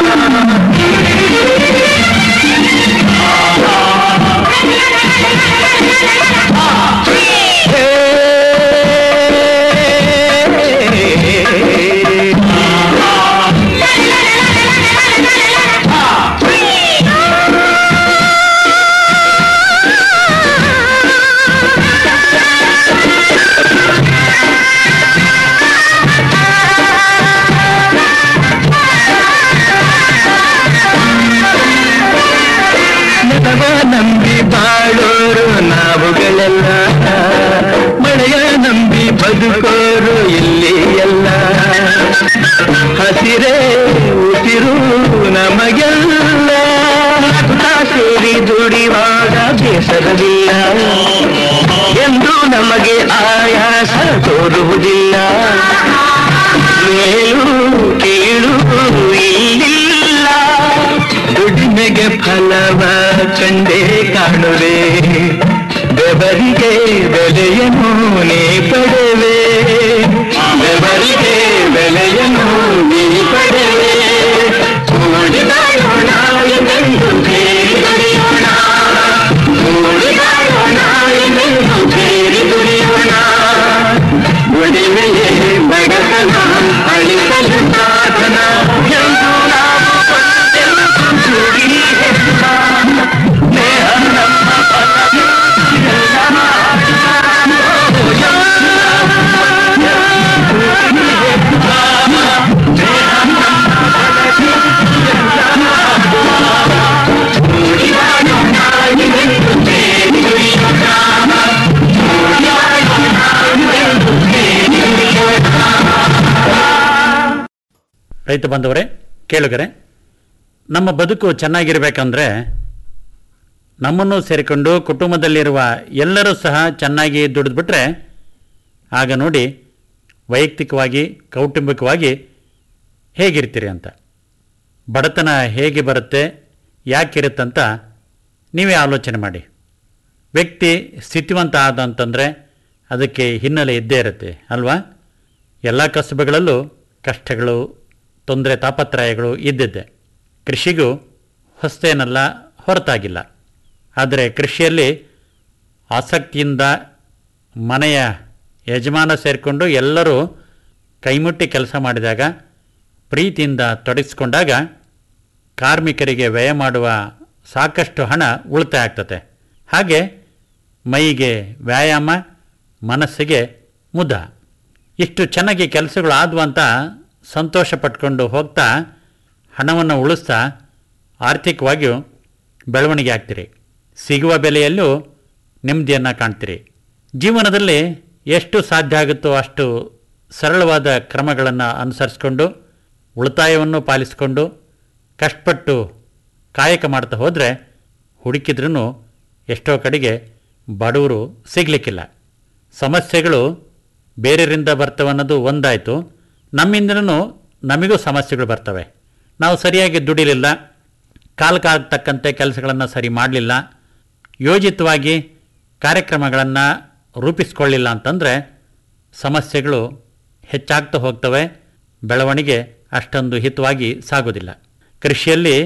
ನೆಲವ ನಂಬಿ ಬಾಳೋರು ನಾವುಗಳೆಲ್ಲ ಮಳೆಯ ನಂಬಿ ಬದುಕೋರು ಇಲ್ಲಿ ಎಲ್ಲ ಹಸಿರೇ ಉಸಿರು ನಮಗೆಲ್ಲ ರಕ್ತ ಸೇರಿ ದುಡಿವಾಗ ಬೇಸರವಿಲ್ಲ ಎಂದು ನಮಗೆ ಆಯಾಸ ತೋರುವುದಿಲ್ಲ ಮೇಲು ಕೀಳು ಇಲ್ಲಿಲ್ಲ ದುಡಿಮೆಗೆ ಫಲವ ಕಂಡೇ ಕಾಣುವೆ ಬೆವರಿಗೆ ಬೆಲೆಯನ್ನು ನೀ ಪಡೆವೆ ಬೆವರಿಗೆ ಬೆಲೆಯನ್ನು ನೀ ಪಡೆವೆ ಕೂಡಿ ಬಾಳೋಣ ಎಂದು ಸೇರಿ ದುಡಿಯೋಣ ಕೂಡಿ ಬಾಳೋಣ ರೈತ ಬಂದವರೇ ಕೇಳುಗರೆ ನಮ್ಮ ಬದುಕು ಚೆನ್ನಾಗಿರಬೇಕಂದ್ರೆ ನಮ್ಮನ್ನು ಸೇರಿಕೊಂಡು ಕುಟುಂಬದಲ್ಲಿರುವ ಎಲ್ಲರೂ ಸಹ ಚೆನ್ನಾಗಿ ದುಡಿದ್ಬಿಟ್ರೆ ಆಗ ನೋಡಿ ವೈಯಕ್ತಿಕವಾಗಿ ಕೌಟುಂಬಿಕವಾಗಿ ಹೇಗಿರ್ತೀರಿ ಅಂತ ಬಡತನ ಹೇಗೆ ಬರುತ್ತೆ ಯಾಕಿರುತ್ತಂತ ನೀವೇ ಆಲೋಚನೆ ಮಾಡಿ ವ್ಯಕ್ತಿ ಸ್ಥಿತಿವಂತ ಆದ ಅಂತಂದರೆ ಅದಕ್ಕೆ ಹಿನ್ನೆಲೆ ಇದ್ದೇ ಇರುತ್ತೆ ಅಲ್ವಾ ಎಲ್ಲ ಕಸುಬುಗಳಲ್ಲೂ ಕಷ್ಟಗಳು ತೊಂದರೆ ತಾಪತ್ರಯಗಳು ಇದ್ದಿದ್ದೆ ಕೃಷಿಗೂ ಹೊಸತೇನಲ್ಲ ಹೊರತಾಗಿಲ್ಲ ಆದರೆ ಕೃಷಿಯಲ್ಲಿ ಆಸಕ್ತಿಯಿಂದ ಮನೆಯ ಯಜಮಾನ ಸೇರಿಕೊಂಡು ಎಲ್ಲರೂ ಕೈಮುಟ್ಟಿ ಕೆಲಸ ಮಾಡಿದಾಗ ಪ್ರೀತಿಯಿಂದ ತೊಡಗಿಸ್ಕೊಂಡಾಗ ಕಾರ್ಮಿಕರಿಗೆ ವ್ಯಯ ಮಾಡುವ ಸಾಕಷ್ಟು ಹಣ ಉಳಿತಾಯ ಆಗ್ತದೆ ಹಾಗೆ ಮೈಗೆ ವ್ಯಾಯಾಮ ಮನಸ್ಸಿಗೆ ಮುದ ಇಷ್ಟು ಚೆನ್ನಾಗಿ ಕೆಲಸಗಳು ಆದ್ವು ಅಂತ ಸಂತೋಷ ಪಟ್ಕೊಂಡು ಹೋಗ್ತಾ ಹಣವನ್ನು ಉಳಿಸ್ತಾ ಆರ್ಥಿಕವಾಗಿಯೂ ಬೆಳವಣಿಗೆ ಆಗ್ತೀರಿ ಸಿಗುವ ಬೆಲೆಯಲ್ಲೂ ನೆಮ್ಮದಿಯನ್ನು ಕಾಣ್ತೀರಿ ಜೀವನದಲ್ಲಿ ಎಷ್ಟು ಸಾಧ್ಯ ಆಗುತ್ತೋ ಅಷ್ಟು ಸರಳವಾದ ಕ್ರಮಗಳನ್ನು ಅನುಸರಿಸ್ಕೊಂಡು ಉಳಿತಾಯವನ್ನು ಪಾಲಿಸಿಕೊಂಡು ಕಷ್ಟಪಟ್ಟು ಕಾಯಕ ಮಾಡ್ತಾ ಹೋದರೆ ಹುಡುಕಿದ್ರೂ ಎಷ್ಟೋ ಕಡೆಗೆ ಬಡವರು ಸಿಗಲಿಕ್ಕಿಲ್ಲ ಸಮಸ್ಯೆಗಳು ಬೇರೆಯವರಿಂದ ಬರ್ತವೆ ಅನ್ನೋದು ಒಂದಾಯಿತು ನಮ್ಮಿಂದನೂ ನಮಗೂ ಸಮಸ್ಯೆಗಳು ಬರ್ತವೆ ನಾವು ಸರಿಯಾಗಿ ದುಡಿಲಿಲ್ಲ ಕಾಲಕ್ಕಾಗ ತಕ್ಕಂತೆ ಕೆಲಸಗಳನ್ನು ಸರಿ ಮಾಡಲಿಲ್ಲ ಯೋಜಿತವಾಗಿ ಕಾರ್ಯಕ್ರಮಗಳನ್ನು ರೂಪಿಸ್ಕೊಳ್ಳಿಲ್ಲ ಅಂತಂದರೆ ಸಮಸ್ಯೆಗಳು ಹೆಚ್ಚಾಗ್ತಾ ಹೋಗ್ತವೆ ಬೆಳವಣಿಗೆ ಅಷ್ಟೊಂದು ಹಿತವಾಗಿ ಸಾಗೋದಿಲ್ಲ ಕೃಷಿಯಲ್ಲಿ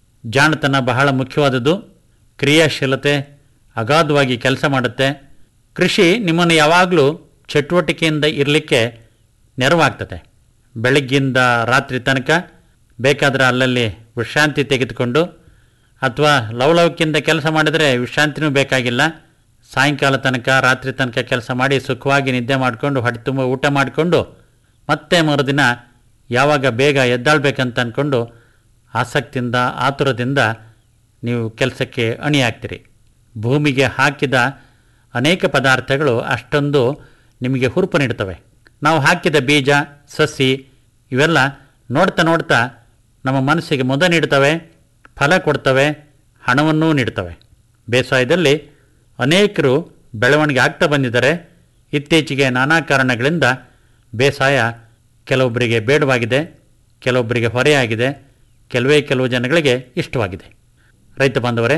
ಜಾಣತನ ಬಹಳ ಮುಖ್ಯವಾದದ್ದು ಕ್ರಿಯಾಶೀಲತೆ ಅಗಾಧವಾಗಿ ಕೆಲಸ ಮಾಡುತ್ತೆ ಕೃಷಿ ನಿಮ್ಮನ್ನು ಯಾವಾಗಲೂ ಚಟುವಟಿಕೆಯಿಂದ ಇರಲಿಕ್ಕೆ ನೆರವಾಗ್ತದೆ ಬೆಳಗ್ಗಿಂದ ರಾತ್ರಿ ತನಕ ಬೇಕಾದರೆ ಅಲ್ಲಲ್ಲಿ ವಿಶ್ರಾಂತಿ ತೆಗೆದುಕೊಂಡು ಅಥವಾ ಲವಲವಿಕೆಯಿಂದ ಕೆಲಸ ಮಾಡಿದರೆ ವಿಶ್ರಾಂತಿನೂ ಬೇಕಾಗಿಲ್ಲ ಸಾಯಂಕಾಲ ತನಕ ರಾತ್ರಿ ತನಕ ಕೆಲಸ ಮಾಡಿ ಸುಖವಾಗಿ ನಿದ್ದೆ ಮಾಡಿಕೊಂಡು ಹೊಟ್ಟೆ ತುಂಬ ಊಟ ಮಾಡಿಕೊಂಡು ಮತ್ತೆ ಮರುದಿನ ಯಾವಾಗ ಬೇಗ ಎದ್ದಾಳ್ಬೇಕಂತ ಅಂದ್ಕೊಂಡು ಆಸಕ್ತಿಯಿಂದ ಆತುರದಿಂದ ನೀವು ಕೆಲಸಕ್ಕೆ ಅಣಿಯಾಗ್ತೀರಿ ಭೂಮಿಗೆ ಹಾಕಿದ ಅನೇಕ ಪದಾರ್ಥಗಳು ಅಷ್ಟೊಂದು ನಿಮಗೆ ಹುರುಪು ನೀಡ್ತವೆ ನಾವು ಹಾಕಿದ ಬೀಜ ಸಸಿ ಇವೆಲ್ಲ ನೋಡ್ತಾ ನೋಡ್ತಾ ನಮ್ಮ ಮನಸ್ಸಿಗೆ ಮುದ ನೀಡ್ತವೆ ಫಲ ಕೊಡ್ತವೆ ಹಣವನ್ನೂ ನೀಡ್ತವೆ ಬೇಸಾಯದಲ್ಲಿ ಅನೇಕರು ಬೆಳವಣಿಗೆ ಆಗ್ತಾ ಬಂದಿದ್ದಾರೆ ಇತ್ತೀಚೆಗೆ ನಾನಾ ಕಾರಣಗಳಿಂದ ಬೇಸಾಯ ಕೆಲವೊಬ್ಬರಿಗೆ ಬೇಡವಾಗಿದೆ ಕೆಲವೊಬ್ಬರಿಗೆ ಹೊರೆಯಾಗಿದೆ ಕೆಲವೇ ಕೆಲವು ಜನಗಳಿಗೆ ಇಷ್ಟವಾಗಿದೆ ರೈತ ಬಾಂಧವರೇ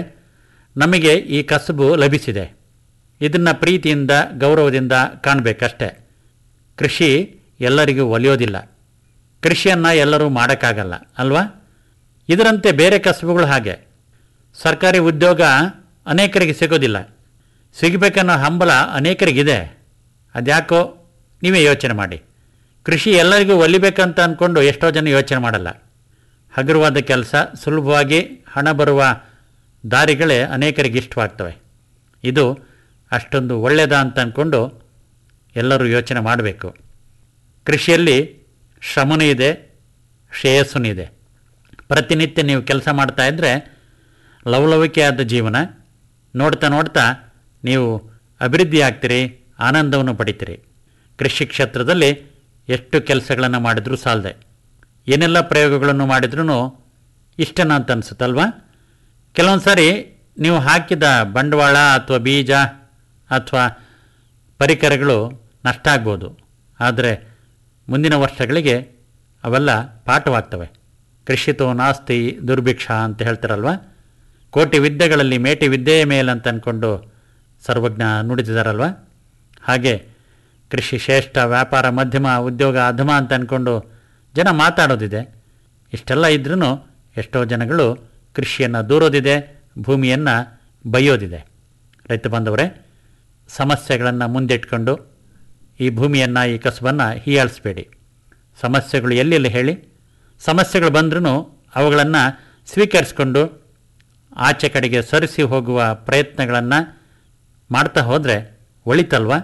ನಮಗೆ ಈ ಕಸಬು ಲಭಿಸಿದೆ ಇದನ್ನು ಪ್ರೀತಿಯಿಂದ ಗೌರವದಿಂದ ಕಾಣಬೇಕಷ್ಟೆ ಕೃಷಿ ಎಲ್ಲರಿಗೂ ಒಲಿಯೋದಿಲ್ಲ ಕೃಷಿಯನ್ನು ಎಲ್ಲರೂ ಮಾಡೋಕ್ಕಾಗಲ್ಲ ಅಲ್ವಾ ಇದರಂತೆ ಬೇರೆ ಕಸಬುಗಳು ಹಾಗೆ ಸರ್ಕಾರಿ ಉದ್ಯೋಗ ಅನೇಕರಿಗೆ ಸಿಗೋದಿಲ್ಲ ಸಿಗಬೇಕನ್ನೋ ಹಂಬಲ ಅನೇಕರಿಗಿದೆ ಅದ್ಯಾಕೋ ನೀವೇ ಯೋಚನೆ ಮಾಡಿ ಕೃಷಿ ಎಲ್ಲರಿಗೂ ಒಲಿಬೇಕಂತ ಅಂದ್ಕೊಂಡು ಎಷ್ಟೋ ಜನ ಯೋಚನೆ ಮಾಡಲ್ಲ ಹಗುರವಾದ ಕೆಲಸ ಸುಲಭವಾಗಿ ಹಣ ಬರುವ ದಾರಿಗಳೇ ಅನೇಕರಿಗೆ ಇಷ್ಟವಾಗ್ತವೆ ಇದು ಅಷ್ಟೊಂದು ಒಳ್ಳೆಯದ ಅಂತ ಅಂದ್ಕೊಂಡು ಎಲ್ಲರೂ ಯೋಚನೆ ಮಾಡಬೇಕು ಕೃಷಿಯಲ್ಲಿ ಶ್ರಮನೂ ಇದೆ ಶ್ರೇಯಸ್ಸೂ ಇದೆ ಪ್ರತಿನಿತ್ಯ ನೀವು ಕೆಲಸ ಮಾಡ್ತಾ ಇದ್ದರೆ ಲವಲವಿಕೆಯಾದ ಜೀವನ ನೋಡ್ತಾ ನೋಡ್ತಾ ನೀವು ಅಭಿವೃದ್ಧಿ ಆಗ್ತೀರಿ ಆನಂದವನ್ನು ಪಡಿತೀರಿ ಕೃಷಿ ಕ್ಷೇತ್ರದಲ್ಲಿ ಎಷ್ಟು ಕೆಲಸಗಳನ್ನು ಮಾಡಿದ್ರೂ ಸಾಲದೆ ಏನೆಲ್ಲ ಪ್ರಯೋಗಗಳನ್ನು ಮಾಡಿದ್ರೂ ಇಷ್ಟನ ಅಂತ ಅನಿಸುತ್ತಲ್ವಾ ಕೆಲವೊಂದು ಸಾರಿ ನೀವು ಹಾಕಿದ ಬಂಡವಾಳ ಅಥವಾ ಬೀಜ ಅಥವಾ ಪರಿಕರಗಳು ನಷ್ಟ ಆಗ್ಬೋದು ಆದರೆ ಮುಂದಿನ ವರ್ಷಗಳಿಗೆ ಅವೆಲ್ಲ ಪಾಠವಾಗ್ತವೆ ಕೃಷಿತೋ ನಾಸ್ತಿ ದುರ್ಭಿಕ್ಷ ಅಂತ ಹೇಳ್ತಾರಲ್ವ ಕೋಟಿ ವಿದ್ಯೆಗಳಲ್ಲಿ ಮೇಟಿ ವಿದ್ಯೆಯ ಮೇಲೆ ಅಂತ ಅಂದ್ಕೊಂಡು ಸರ್ವಜ್ಞ ನುಡಿದಿದ್ದಾರಲ್ವ ಹಾಗೆ ಕೃಷಿ ಶ್ರೇಷ್ಠ ವ್ಯಾಪಾರ ಮಧ್ಯಮ ಉದ್ಯೋಗ ಅಧಮ ಅಂತ ಅಂದ್ಕೊಂಡು ಜನ ಮಾತಾಡೋದಿದೆ ಇಷ್ಟೆಲ್ಲ ಇದ್ರೂ ಎಷ್ಟೋ ಜನಗಳು ಕೃಷಿಯನ್ನು ದೂರೋದಿದೆ ಭೂಮಿಯನ್ನು ಬೈಯೋದಿದೆ ರೈತ ಬಾಂಧವರೇ ಸಮಸ್ಯೆಗಳನ್ನು ಮುಂದಿಟ್ಕೊಂಡು ಈ ಭೂಮಿಯನ್ನು ಈ ಕಸಬನ್ನು ಹೀಯಾಳಿಸ್ಬೇಡಿ ಸಮಸ್ಯೆಗಳು ಎಲ್ಲೆಲ್ಲಿ ಹೇಳಿ ಸಮಸ್ಯೆಗಳು ಬಂದ್ರೂ ಅವುಗಳನ್ನು ಸ್ವೀಕರಿಸ್ಕೊಂಡು ಆಚೆ ಕಡೆಗೆ ಸರಿಸಿ ಹೋಗುವ ಪ್ರಯತ್ನಗಳನ್ನು ಮಾಡ್ತಾ ಹೋದರೆ ಒಳಿತಲ್ವಾ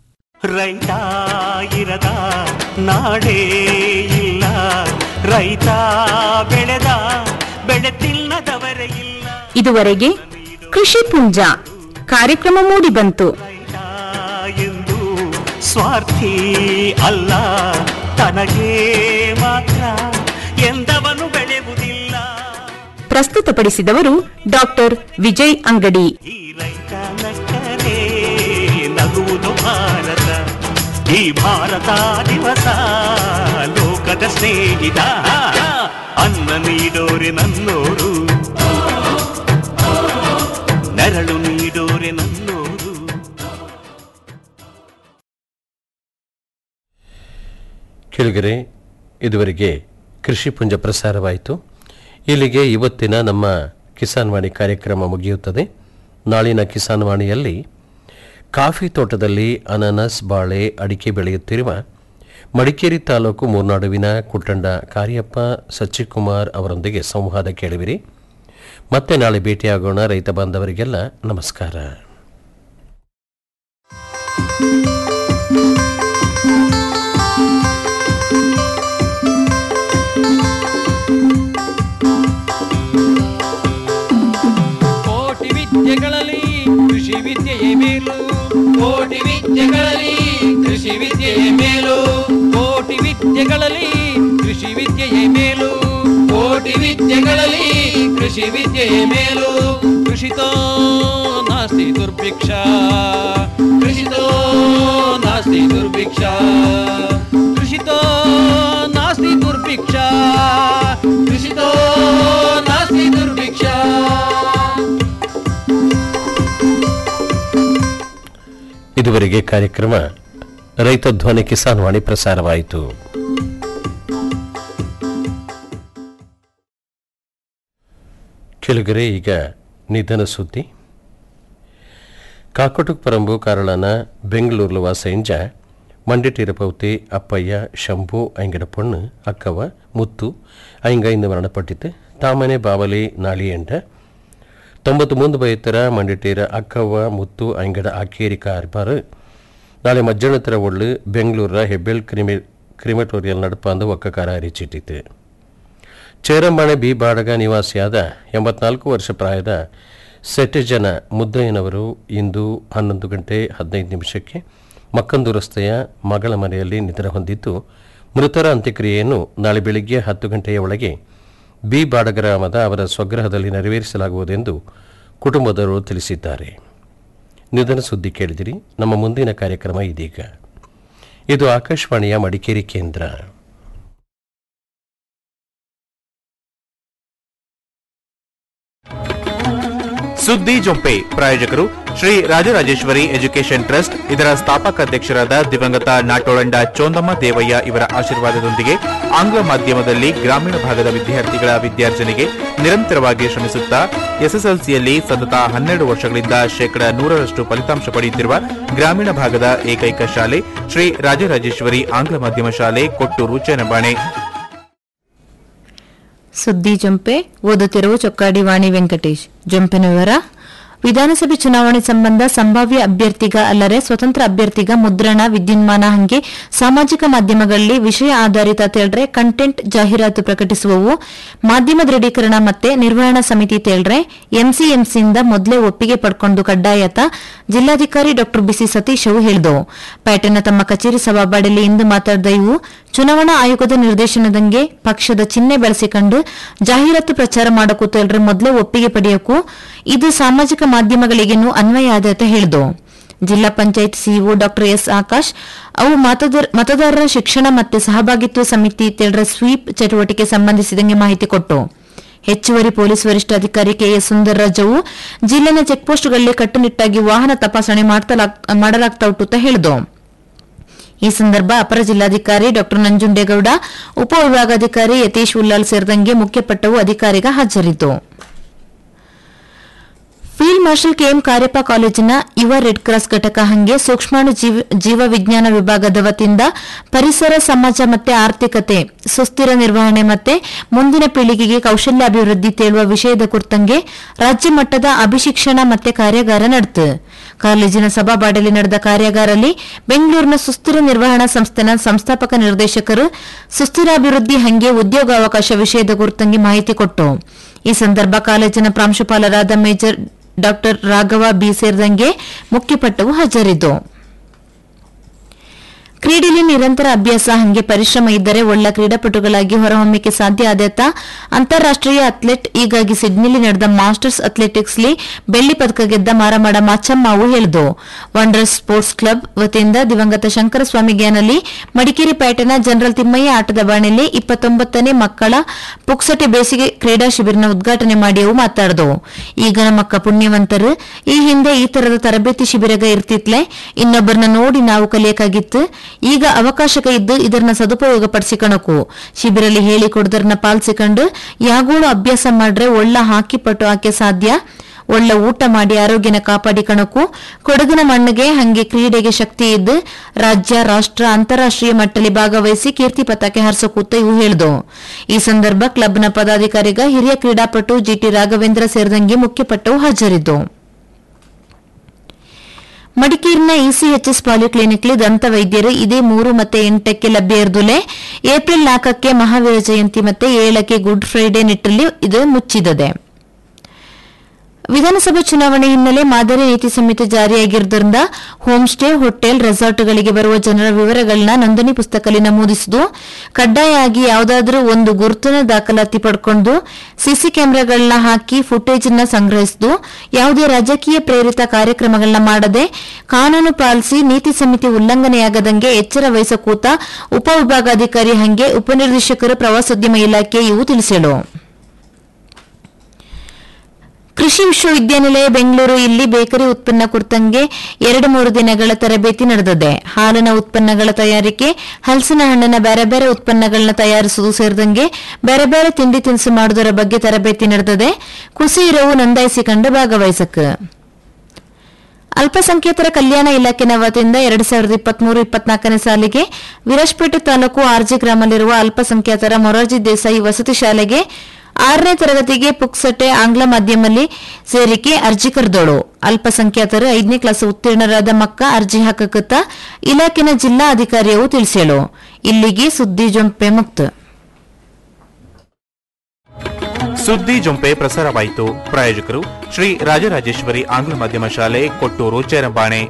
ರೈತ ಇರದ ನಾಡೇ ಇಲ್ಲ ರೈತ ಬೆಳೆದ ಬೆಳೆ ತಿನ್ನದವರೇ ಇಲ್ಲ ಇದುವರೆಗೆ ಕೃಷಿ ಪುಂಜ ಕಾರ್ಯಕ್ರಮ ಮೂಡಿಬಂತು ರೈತ ಎಂದು ಸ್ವಾರ್ಥಿ ಅಲ್ಲ ತನಗೆ ಮಾತ್ರ ಎಂದವನು ಬೆಳೆಯುವುದಿಲ್ಲ ಪ್ರಸ್ತುತಪಡಿಸಿದವರು ಡಾಕ್ಟರ್ ವಿಜಯ್ ಅಂಗಡಿ ಈ ರೈತ ನಕ್ಕರೆ ನಗುವುದು ಭಾರತ ಈ ಭಾರತ ದಿವಸ ಲೋಕದ ಸ್ನೇಹಿತ ಅನ್ನ ನೀಡೋರೆ ನನ್ನೋರು ನೆರಳು ನೀಡೋರೆ ನನ್ನೋರು ಕೆಳಗರೆ ಇದುವರೆಗೆ ಕೃಷಿ ಪುಂಜ ಪ್ರಸಾರವಾಯಿತು ಇಲ್ಲಿಗೆ ಇವತ್ತಿನ ನಮ್ಮ ಕಿಸಾನ್ ವಾಣಿ ಕಾರ್ಯಕ್ರಮ ಮುಗಿಯುತ್ತದೆ ನಾಳಿನ ಕಿಸಾನ್ ವಾಣಿಯಲ್ಲಿ ಕಾಫಿ ತೋಟದಲ್ಲಿ ಅನಾನಸ್ ಬಾಳೆ ಅಡಿಕೆ ಬೆಳೆಯುತ್ತಿರುವ ಮಡಿಕೇರಿ ತಾಲೂಕು ಮೂರ್ನಾಡುವಿನ ಕುಟ್ಟಂಡ ಕಾರ್ಯಪ್ಪ ಸಚ್ಚಿಕುಮಾರ್ ಅವರೊಂದಿಗೆ ಸಂವಾದ ಕೇಳುವಿರಿ ಮತ್ತೆ ನಾಳೆ ಭೇಟಿಯಾಗೋಣ ರೈತ ಬಾಂಧವರಿಗೆಲ್ಲ ನಮಸ್ಕಾರ ಕೋಟಿ ವಿದ್ಯೆಗಳಲ್ಲಿ ಕೃಷಿ ವಿದ್ಯೆಯೇ ಮೇಲು ಕೋಟಿ ವಿದ್ಯೆಗಳಲ್ಲಿ ಕೃಷಿ ವಿದ್ಯೆಯೇ ಮೇಲು ಕೋಟಿ ವಿದ್ಯೆಗಳಲ್ಲಿ ಕೃಷಿ ವಿದ್ಯೆಯೇ ಮೇಲು ಕೋಟಿ ವಿದ್ಯೆಗಳಲ್ಲಿ ಕೃಷಿ ವಿದ್ಯೆಯೇ ಮೇಲು ಕೃಷಿತೋ ನಾಸ್ತಿ ದುರ್ಭಿಕ್ಷ ಕೃಷಿತೋ ನಾಸ್ತಿ ದುರ್ಭಿಕ್ಷ ಕೃಷಿತೋ ನಾಸ್ತಿ ದುರ್ಭಿಕ್ಷ ಕೃಷಿತೋ ನಾಸ್ತಿ ದುರ್ಭಿಕ್ಷ ಇದುವರೆಗೆ ಕಾರ್ಯಕ್ರಮ ರೈತ ಧ್ವನಿ ಕಿಸಾನ್ ವಾಣಿ ಪ್ರಸಾರವಾಯಿತು ಕೆಳಗರೆ ಈಗ ನಿಧನ ಸುದ್ದಿ ಕಾಕೋಟಕ್ ಪರಂಬು ಕಾರಳನ ಬೆಂಗಳೂರು ವಾಸೆಂಜ ಮಂಡಿಟಿರಪೌತಿ ಅಪ್ಪಯ್ಯ ಶಂಭು ಐಂಗಡ ಪೊಣ್ಣು ಅಕ್ಕವ ಮುತ್ತು ಐಂಗ ಇಂದು ಮರಣಪಟ್ಟಿತು ತಾಮನೆ ಬಾವಲಿ ನಾಳಿಯಂಡ ತೊಂಬತ್ತು ಮುಂದೆ ಬೈತರ ಮಂಡಿಟೀರ ಅಕ್ಕವ್ವ ಮುತ್ತು ಐಂಗಡ ಆಕೇರಿ ಕಾರ್ಬಾರ್ ನಾಳೆ ಮಧ್ಯಾಹ್ನತರ ಒಳ್ಳು ಬೆಂಗಳೂರ ಹೆಬ್ಬೆಲ್ ಕ್ರಿಮಿ ಕ್ರಿಮೆಟೋರಿಯಲ್ ನಡಪಾಂದು ಒಕ್ಕಕಾರ ಅರಿಚಿಟ್ಟಿತು ಚೇರಂಬಾಣೆ ಬಿ ಬಾಡಗ ನಿವಾಸಿಯಾದ ಎಂಬತ್ನಾಲ್ಕು ವರ್ಷ ಪ್ರಾಯದ ಸೆಟೆಜನ ಮುದ್ದಯ್ಯನವರು ಇಂದು ಹನ್ನೊಂದು ಗಂಟೆ ಹದಿನೈದು ನಿಮಿಷಕ್ಕೆ ಮಕ್ಕಂದು ರಸ್ತೆಯ ಮಗಳ ಮನೆಯಲ್ಲಿ ನಿಧನ ಹೊಂದಿದ್ದು ಮೃತರ ಅಂತ್ಯಕ್ರಿಯೆಯನ್ನು ನಾಳೆ ಬೆಳಿಗ್ಗೆ ಹತ್ತು ಗಂಟೆಯ ಒಳಗೆ ಬಿ ಬಾಡಗ್ರಾಮದ ಅವರ ಸ್ವಗ್ರಹದಲ್ಲಿ ನೆರವೇರಿಸಲಾಗುವುದೆಂದು ಕುಟುಂಬದವರು ತಿಳಿಸಿದ್ದಾರೆ ನಿಧನ ಸುದ್ದಿ ಕೇಳಿದಿರಿ ನಮ್ಮ ಮುಂದಿನ ಕಾರ್ಯಕ್ರಮ ಇದೀಗ ಇದು ಆಕಾಶವಾಣಿಯ ಮಡಿಕೇರಿ ಕೇಂದ್ರ ಸುದ್ದಿ ಜೊಂಪೆ ಪ್ರಾಯೋಜಕರು ಶ್ರೀ ರಾಜರಾಜೇಶ್ವರಿ ಎಜುಕೇಷನ್ ಟ್ರಸ್ಟ್ ಇದರ ಸ್ಥಾಪಕ ಅಧ್ಯಕ್ಷರಾದ ದಿವಂಗತ ನಾಟೋಳಂಡ ಚೋಂದಮ್ಮ ದೇವಯ್ಯ ಇವರ ಆಶೀರ್ವಾದದೊಂದಿಗೆ ಆಂಗ್ಲ ಮಾಧ್ಯಮದಲ್ಲಿ ಗ್ರಾಮೀಣ ಭಾಗದ ವಿದ್ಯಾರ್ಥಿಗಳ ವಿದ್ಯಾರ್ಜನೆಗೆ ನಿರಂತರವಾಗಿ ಶ್ರಮಿಸುತ್ತಾ ಎಸ್ಎಸ್ಎಲ್ಸಿಯಲ್ಲಿ ಸತತ ಹನ್ನೆರಡು ವರ್ಷಗಳಿಂದ ಶೇಕಡ ನೂರರಷ್ಟು ಫಲಿತಾಂಶ ಪಡೆಯುತ್ತಿರುವ ಗ್ರಾಮೀಣ ಭಾಗದ ಏಕೈಕ ಶಾಲೆ ಶ್ರೀ ರಾಜರಾಜೇಶ್ವರಿ ಆಂಗ್ಲ ಮಾಧ್ಯಮ ಶಾಲೆ ಕೊಟ್ಟೂರು ಚೇನಬಾಣೆ ಸುದ್ದಿ ಜಂಪೆ ಓದುತ್ತಿರುವ ಚೊಕ್ಕಾಡಿ ವಾಣಿ ವೆಂಕಟೇಶ್ ಜಂಪಿನ ವಿವರ ವಿಧಾನಸಭೆ ಚುನಾವಣೆ ಸಂಬಂಧ ಸಂಭಾವ್ಯ ಅಭ್ಯರ್ಥಿಗ ಅಲ್ಲದೆ ಸ್ವತಂತ್ರ ಅಭ್ಯರ್ಥಿಗ ಮುದ್ರಣ ವಿದ್ಯುನ್ಮಾನ ಹಂಗೆ ಸಾಮಾಜಿಕ ಮಾಧ್ಯಮಗಳಲ್ಲಿ ವಿಷಯ ಆಧಾರಿತ ತೇಳ್ರೆ ಕಂಟೆಂಟ್ ಜಾಹೀರಾತು ಪ್ರಕಟಿಸುವವು ಮಾಧ್ಯಮ ದೃಢೀಕರಣ ಮತ್ತೆ ನಿರ್ವಹಣಾ ಸಮಿತಿ ತೇಳ್ರೆ ಎಂಸಿಎಂಸಿಯಿಂದ ಮೊದಲೇ ಒಪ್ಪಿಗೆ ಪಡ್ಕೊಂಡು ಕಡ್ಡಾಯತ ಜಿಲ್ಲಾಧಿಕಾರಿ ಡಾ ಬಿಸಿ ಸತೀಶ್ ಅವು ಹೇಳಿದವು ಪ್ಯಾಟರ್ನ ತಮ್ಮ ಕಚೇರಿ ಸಭಾಬಾಡಿಯಲ್ಲಿ ಇಂದು ಮಾತಾಡಿದ ಇವು ಚುನಾವಣಾ ಆಯೋಗದ ನಿರ್ದೇಶನದಂಗೆ ಪಕ್ಷದ ಚಿಹ್ನೆ ಬಳಸಿಕೊಂಡು ಜಾಹೀರಾತು ಪ್ರಚಾರ ಮಾಡಕ್ಕೂ ತೇಳ್ರೆ ಮೊದಲೇ ಒಪ್ಪಿಗೆ ಪಡೆಯಕ್ಕೂ ಇದು ಸಾಮಾಜಿಕ ಮಾಧ್ಯಮಗಳಿಗೇನು ಅನ್ವಯ ಆದತೆ ಹೇಳಿದವು ಜಿಲ್ಲಾ ಪಂಚಾಯತ್ ಸಿಇಒ ಡಾ ಎಸ್ ಆಕಾಶ್ ಅವು ಮತದಾರ- ಮತದಾರರ ಶಿಕ್ಷಣ ಮತ್ತು ಸಹಭಾಗಿತ್ವ ಸಮಿತಿ ತೇಳ್ರ ಸ್ವೀಪ್ ಚಟುವಟಿಕೆ ಸಂಬಂಧಿಸಿದಂಗೆ ಮಾಹಿತಿ ಕೊಟ್ಟು ಹೆಚ್ಚುವರಿ ಪೊಲೀಸ್ ವರಿಷ್ಠಾಧಿಕಾರಿ ಕೆಎಸ್ ಸುಂದರ್ರಾಜ್ ಅವು ಜಿಲ್ಲೆನ ಚೆಕ್ಪೋಸ್ಟ್ಗಳಲ್ಲಿ ಕಟ್ಟುನಿಟ್ಟಾಗಿ ವಾಹನ ತಪಾಸಣೆ ಮಾಡ್ತಲಾಗ್- ಮಾಡಲಾಗ್ತಾ ಉಂಟು ಅಂತ ಹೇಳಿದವು ಈ ಸಂದರ್ಭ ಅಪರ ಜಿಲ್ಲಾಧಿಕಾರಿ ಡಾ ನಂಜುಂಡೇಗೌಡ ಉಪವಿಭಾಗಾಧಿಕಾರಿ ಯತೀಶ್ ಉಲ್ಲಾಲ್ ಸೇರಿದಂಗೆ ಮುಖ್ಯಪಟ್ಟವು ಅಧಿಕಾರಿಗ ಹಾಜರಿದ್ದು ಫೀಲ್ಡ್ ಮಾರ್ಷಲ್ ಕೆಎಂ ಕಾರ್ಯಪ್ಪ ಕಾಲೇಜಿನ ಯುವ ರೆಡ್ ಕ್ರಾಸ್ ಘಟಕ ಹಂಗೆ ಸೂಕ್ಷ್ಮಾಣು ಜೀವ- ಜೀವ ವಿಜ್ಞಾನ ವಿಭಾಗದ ವತಿಯಿಂದ ಪರಿಸರ ಸಮಾಜ ಮತ್ತೆ ಆರ್ಥಿಕತೆ ಸುಸ್ಥಿರ ನಿರ್ವಹಣೆ ಮತ್ತೆ ಮುಂದಿನ ಪೀಳಿಗೆಗೆ ಕೌಶಲ್ಯಾಭಿವೃದ್ಧಿ ತೇಳುವ ವಿಷಯದ ಕುರಿತಂಗೆ ರಾಜ್ಯ ಮಟ್ಟದ ಅಭಿಶಿಕ್ಷಣ ಮತ್ತೆ ಕಾರ್ಯಾಗಾರ ನಡೆತು ಕಾಲೇಜಿನ ಸಭಾಬಾಡಲಿ ನಡೆದ ಕಾರ್ಯಾಗಾರಲ್ಲಿ ಬೆಂಗಳೂರಿನ ಸುಸ್ಥಿರ ನಿರ್ವಹಣಾ ಸಂಸ್ಥೆನ ಸಂಸ್ಥಾಪಕ ನಿರ್ದೇಶಕರು ಸುಸ್ಥಿರಾಭಿವೃದ್ಧಿ ಹಂಗೆ ಉದ್ಯೋಗಾವಕಾಶ ವಿಷಯದ ಕುರಿತಂಗೆ ಮಾಹಿತಿ ಕೊಟ್ಟು ಈ ಸಂದರ್ಭ ಕಾಲೇಜಿನ ಪ್ರಾಂಶುಪಾಲರಾದ ಮೇಜರ್ ಡಾಕ್ಟರ್ ರಾಘವ ಬಿ ಸೇರಿದಂಗೆ ಮುಖ್ಯಪಟ್ಟವು ಹಾಜರಿದ್ದು ಕ್ರೀಡೆಯಲ್ಲಿ ನಿರಂತರ ಅಭ್ಯಾಸ ಹಂಗೆ ಪರಿಶ್ರಮ ಇದ್ದರೆ ಒಳ್ಳ ಕ್ರೀಡಾಪಟುಗಳಾಗಿ ಹೊರಹೊಮ್ಮಕ್ಕೆ ಸಾಧ್ಯ ಆದತ್ತ ಅಂತಾರಾಷ್ಟ್ರೀಯ ಅಥ್ಲೆಟ್ ಈಗಾಗಿ ಸಿಡ್ನಿಲಿ ನಡೆದ ಮಾಸ್ಟರ್ಸ್ ಅಥ್ಲೆಟಿಕ್ಸ್ಲಿ ಬೆಳ್ಳಿ ಪದಕ ಗೆದ್ದ ಮಾರಮಾಡ ಮಾಚಮ್ಮಾವು ಹೇಳಿದು ವಂಡರ್ಸ್ ಸ್ಪೋರ್ಟ್ಸ್ ಕ್ಲಬ್ ವತಿಯಿಂದ ದಿವಂಗತ ಶಂಕರಸ್ವಾಮಿ ಗ್ಯಾನಲ್ಲಿ ಮಡಿಕೇರಿ ಪೇಟೆನ ಜನರಲ್ ತಿಮ್ಮಯ್ಯ ಆಟದ ಬಾಣೆಯಲ್ಲಿ ಇಪ್ಪತ್ತೊಂಬತ್ತನೇ ಮಕ್ಕಳ ಪುಕ್ಸಟೆ ಬೇಸಿಗೆ ಕ್ರೀಡಾ ಶಿಬಿರನ ಉದ್ಘಾಟನೆ ಮಾಡಿ ಅವು ಮಾತಾಡಿದವು ಈಗ ನಮ್ಮಕ್ಕ ಪುಣ್ಯವಂತರು ಈ ಹಿಂದೆ ಈ ತರದ ತರಬೇತಿ ಶಿಬಿರಗ ಇರ್ತಿತ್ಲೆ ಇನ್ನೊಬ್ಬರನ್ನ ನೋಡಿ ನಾವು ಕಲಿಯಕಾಗಿತ್ತು ಈಗ ಅವಕಾಶಕ ಇದ್ದು ಇದನ್ನ ಸದುಪಯೋಗ ಪಡಿಸಿಕಣಕು ಶಿಬಿರಲ್ಲಿ ಹೇಳಿಕೊಡ್ದರ್ನ ಪಾಲಿಸಿಕೊಂಡು ಯಾಗೋಳು ಅಭ್ಯಾಸ ಮಾಡ್ರೆ ಒಳ್ಳ ಹಾಕಿ ಪಟ್ಟು ಹಾಕಿ ಸಾಧ್ಯ ಒಳ್ಳ ಊಟ ಮಾಡಿ ಆರೋಗ್ಯನ ಕಾಪಾಡಿಕಣಕು ಕೊಡಗಿನ ಮಣ್ಣಿಗೆ ಹಂಗೆ ಕ್ರೀಡೆಗೆ ಶಕ್ತಿ ಇದ್ದು ರಾಜ್ಯ ರಾಷ್ಟ್ರ ಅಂತಾರಾಷ್ಟ್ರೀಯ ಮಟ್ಟದಲ್ಲಿ ಭಾಗವಹಿಸಿ ಕೀರ್ತಿ ಪತಾಕೆ ಹಾರಿಸಕೂತ ಇವು ಹೇಳಿದು ಈ ಸಂದರ್ಭ ಕ್ಲಬ್ನ ಪದಾಧಿಕಾರಿಗ ಹಿರಿಯ ಕ್ರೀಡಾಪಟು ಜಿಟಿ ರಾಘವೇಂದ್ರ ಸೇರಿದಂಗೆ ಮುಖ್ಯಪಟ್ಟವು ಹಾಜರಿದ್ದು ಮಡಿಕೇರಿನ ಇಸಿಎಚ್ಎಸ್ ಪಾಲಿಕ್ಲಿನಿಕ್ಲಿ ದಂತ ವೈದ್ಯರು ಇದೇ ಮೂರು ಮತ್ತೆ ಎಂಟಕ್ಕೆ ಲಭ್ಯ ಇರುದುಲೆ ಏಪ್ರಿಲ್ ನಾಲ್ಕಕ್ಕೆ ಮಹಾವೀರ ಜಯಂತಿ ಮತ್ತೆ ಏಳಕ್ಕೆ ಗುಡ್ ಫ್ರೈಡೆ ನಿಟ್ಟಲ್ಲಿ ಇದು ಮುಚ್ಚಿದದೆ ವಿಧಾನಸಭಾ ಚುನಾವಣೆ ಹಿನ್ನೆಲೆ ಮಾದರಿ ನೀತಿ ಸಂಹಿತೆ ಜಾರಿಯಾಗಿರುವುದರಿಂದ ಹೋಮ್ ಸ್ಟೇ ಹೋಟೆಲ್ ರೆಸಾರ್ಟ್ಗಳಿಗೆ ಬರುವ ಜನರ ವಿವರಗಳನ್ನ ನೋಂದಣಿ ಪುಸ್ತಕದಲ್ಲಿ ನಮೂದಿಸುವುದು ಕಡ್ಡಾಯವಾಗಿ ಯಾವುದಾದರೂ ಒಂದು ಗುರುತಿನ ದಾಖಲಾತಿ ಪಡ್ಕೊಂಡು ಸಿಸಿ ಕ್ಯಾಮೆರಾಗಳನ್ನ ಹಾಕಿ ಫುಟೇಜ್ ಅನ್ನ ಸಂಗ್ರಹಿಸುವುದು ಯಾವುದೇ ರಾಜಕೀಯ ಪ್ರೇರಿತ ಕಾರ್ಯಕ್ರಮಗಳನ್ನ ಮಾಡದೆ ಕಾನೂನು ಪಾಲಿಸಿ ನೀತಿ ಸಂಹಿತೆ ಉಲ್ಲಂಘನೆಯಾಗದಂಗೆ ಎಚ್ಚರ ವಹಿಸಕೂತ ಉಪವಿಭಾಗಾಧಿಕಾರಿ ಹಂಗೆ ಉಪನಿರ್ದೇಶಕರು ಪ್ರವಾಸೋದ್ಯಮ ಇಲಾಖೆ ಇವು ತಿಳಿಸಲು ಕೃಷಿ ವಿಶ್ವವಿದ್ಯಾನಿಲಯ ಬೆಂಗಳೂರು ಇಲ್ಲಿ ಬೇಕರಿ ಉತ್ಪನ್ನ ಕುರಿತಂಗೆ ಎರಡು ಮೂರು ದಿನಗಳ ತರಬೇತಿ ನಡೆದಿದೆ ಹಾಲಿನ ಉತ್ಪನ್ನಗಳ ತಯಾರಿಕೆ ಹಲಸಿನ ಹಣ್ಣಿನ ಬೇರೆ ಬೇರೆ ಉತ್ಪನ್ನಗಳನ್ನ ತಯಾರಿಸುವುದು ಸೇರಿದಂಗೆ ಬೇರೆ ಬೇರೆ ತಿಂಡಿ ತಿನಿಸು ಮಾಡುವುದರ ಬಗ್ಗೆ ತರಬೇತಿ ನಡೆದಿದೆ ಕುಸಿ ಇರವು ನೋಂದಾಯಿಸಿಕೊಂಡು ಭಾಗವಹಿಸಕ್ ಅಲ್ಪಸಂಖ್ಯಾತರ ಕಲ್ಯಾಣ ಇಲಾಖೆನ ವತಿಯಿಂದ ಎರಡ್ ಸಾವಿರದ ಇಪ್ಪತ್ಮೂರು ಇಪ್ಪತ್ನಾಲ್ಕನೇ ಸಾಲಿಗೆ ವಿರಾಜಪೇಟೆ ತಾಲೂಕು ಆರ್ಜಿ ಗ್ರಾಮದಲ್ಲಿರುವ ಅಲ್ಪಸಂಖ್ಯಾತರ ಮೊರಾರ್ಜಿ ದೇಸಾಯಿ ವಸತಿ ಶಾಲೆಗೆ ಆರನೇ ತರಗತಿಗೆ ಪುಕ್ಸಟೆ ಆಂಗ್ಲ ಮಾಧ್ಯಮದಲ್ಲಿ ಸೇರಿಕೆ ಅರ್ಜಿ ಕರೆದೋಳು ಅಲ್ಪಸಂಖ್ಯಾತರು ಐದನೇ ಕ್ಲಾಸ್ ಉತ್ತೀರ್ಣರಾದ ಮಕ್ಕ ಅರ್ಜಿ ಹಾಕಕತ್ತ ಇಲಾಖೆನ ಜಿಲ್ಲಾ ಅಧಿಕಾರಿಯವು ತಿಳಿಸಲು ಇಲ್ಲಿಗೆ ಸುದ್ದಿ ಜೊಂಪೆ ಮುಕ್ತ ಸುದ್ದಿ ಜೊಂಪೆ ಪ್ರಸಾರವಾಯಿತು ಪ್ರಾಯೋಜಕರು ಶ್ರೀ ರಾಜರಾಜೇಶ್ವರಿ ಆಂಗ್ಲ ಮಾಧ್ಯಮ ಶಾಲೆ ಕೊಟ್ಟೂರು ಚೇರಂಬಾಣೆ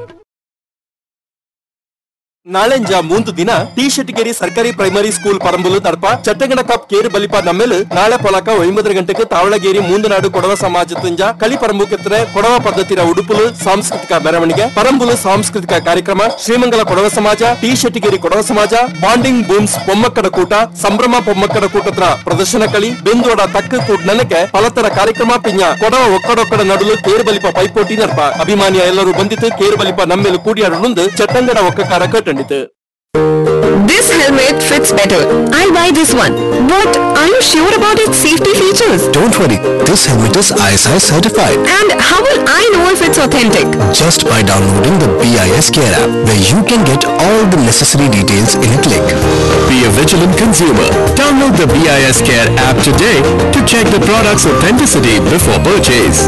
ನಾಳೆಂಜ ಮೂಂದು ದಿನ ಟಿ ಶೆಟ್ಟಿಗೇರಿ ಸರ್ಕಾರಿ ಪ್ರೈಮರಿ ಸ್ಕೂಲ್ ಪರಂಬುಲು ತಡಪ ಚಟ್ಟಗಡ ಕಪ್ ಕೇರು ಬಲಿಪ ನಮ್ಮೆಲು ನಾಳೆ ಪೊಲಕ ಒಂಬತ್ತು ಗಂಟೆಗೆ ತಾವಳಗೇರಿ ಮೂಂದನಾಡು ಕೊಡವ ಸಮಾಜ ತುಂಜ ಕಲಿ ಪರಂಬು ಕೆತ್ತನೆ ಕೊಡವ ಪದ್ಧತಿರ ಉಡುಪುಲು ಸಾಂಸ್ಕೃತಿಕ ಮೆರವಣಿಗೆ ಪರಂಬುಲು ಸಾಂಸ್ಕೃತಿಕ ಕಾರ್ಯಕ್ರಮ ಶ್ರೀಮಂಗಲ ಕೊಡವ ಸಮಾಜ ಟಿ ಶೆಟ್ಟಿಗೇರಿ ಕೊಡವ ಸಮಾಜ ಬಾಂಡಿಂಗ್ ಬೂಮ್ಸ್ ಪೊಮ್ಮಕ್ಕಡ ಕೂಟ ಸಂಭ್ರಮ ಪೊಮ್ಮಕ್ಕಡ ಕೂಟತ್ರ ಪ್ರದರ್ಶನ ಕಳಿ ಬೆಂದೋಡ ತಕ್ಕ ಕೂಟ್ ನನಗೆ ಫಲತರ ಕಾರ್ಯಕ್ರಮ ಪಿಂಜ ಕೊಡವ ಒಕ್ಕಡೊಕ್ಕಡ ನಡುಲು ಕೇರು ಬಲಿಪ ಪೈಪೋಟಿ ನಡ್ಪ ಅಭಿಮಾನಿಯ ಎಲ್ಲರೂ ಬಂದಿತ್ತು ಕೇರು ಬಲಿಪ ನಮ್ಮೆಲು ಕೂಡಿಯಾಡುಂದು ಚಟ್ಟಂಗಡ ಒಕ್ಕಕಾರ ಕಟ್ಟಂಡಿತು This helmet fits better. I'll buy this one. But are you sure about its safety features? Don't worry, this helmet is ISI certified. And how will I know if it's authentic? Just by downloading the BIS Care app, where you can get all the necessary details in a click. Be a vigilant consumer. Download the BIS Care app today to check the product's authenticity before purchase.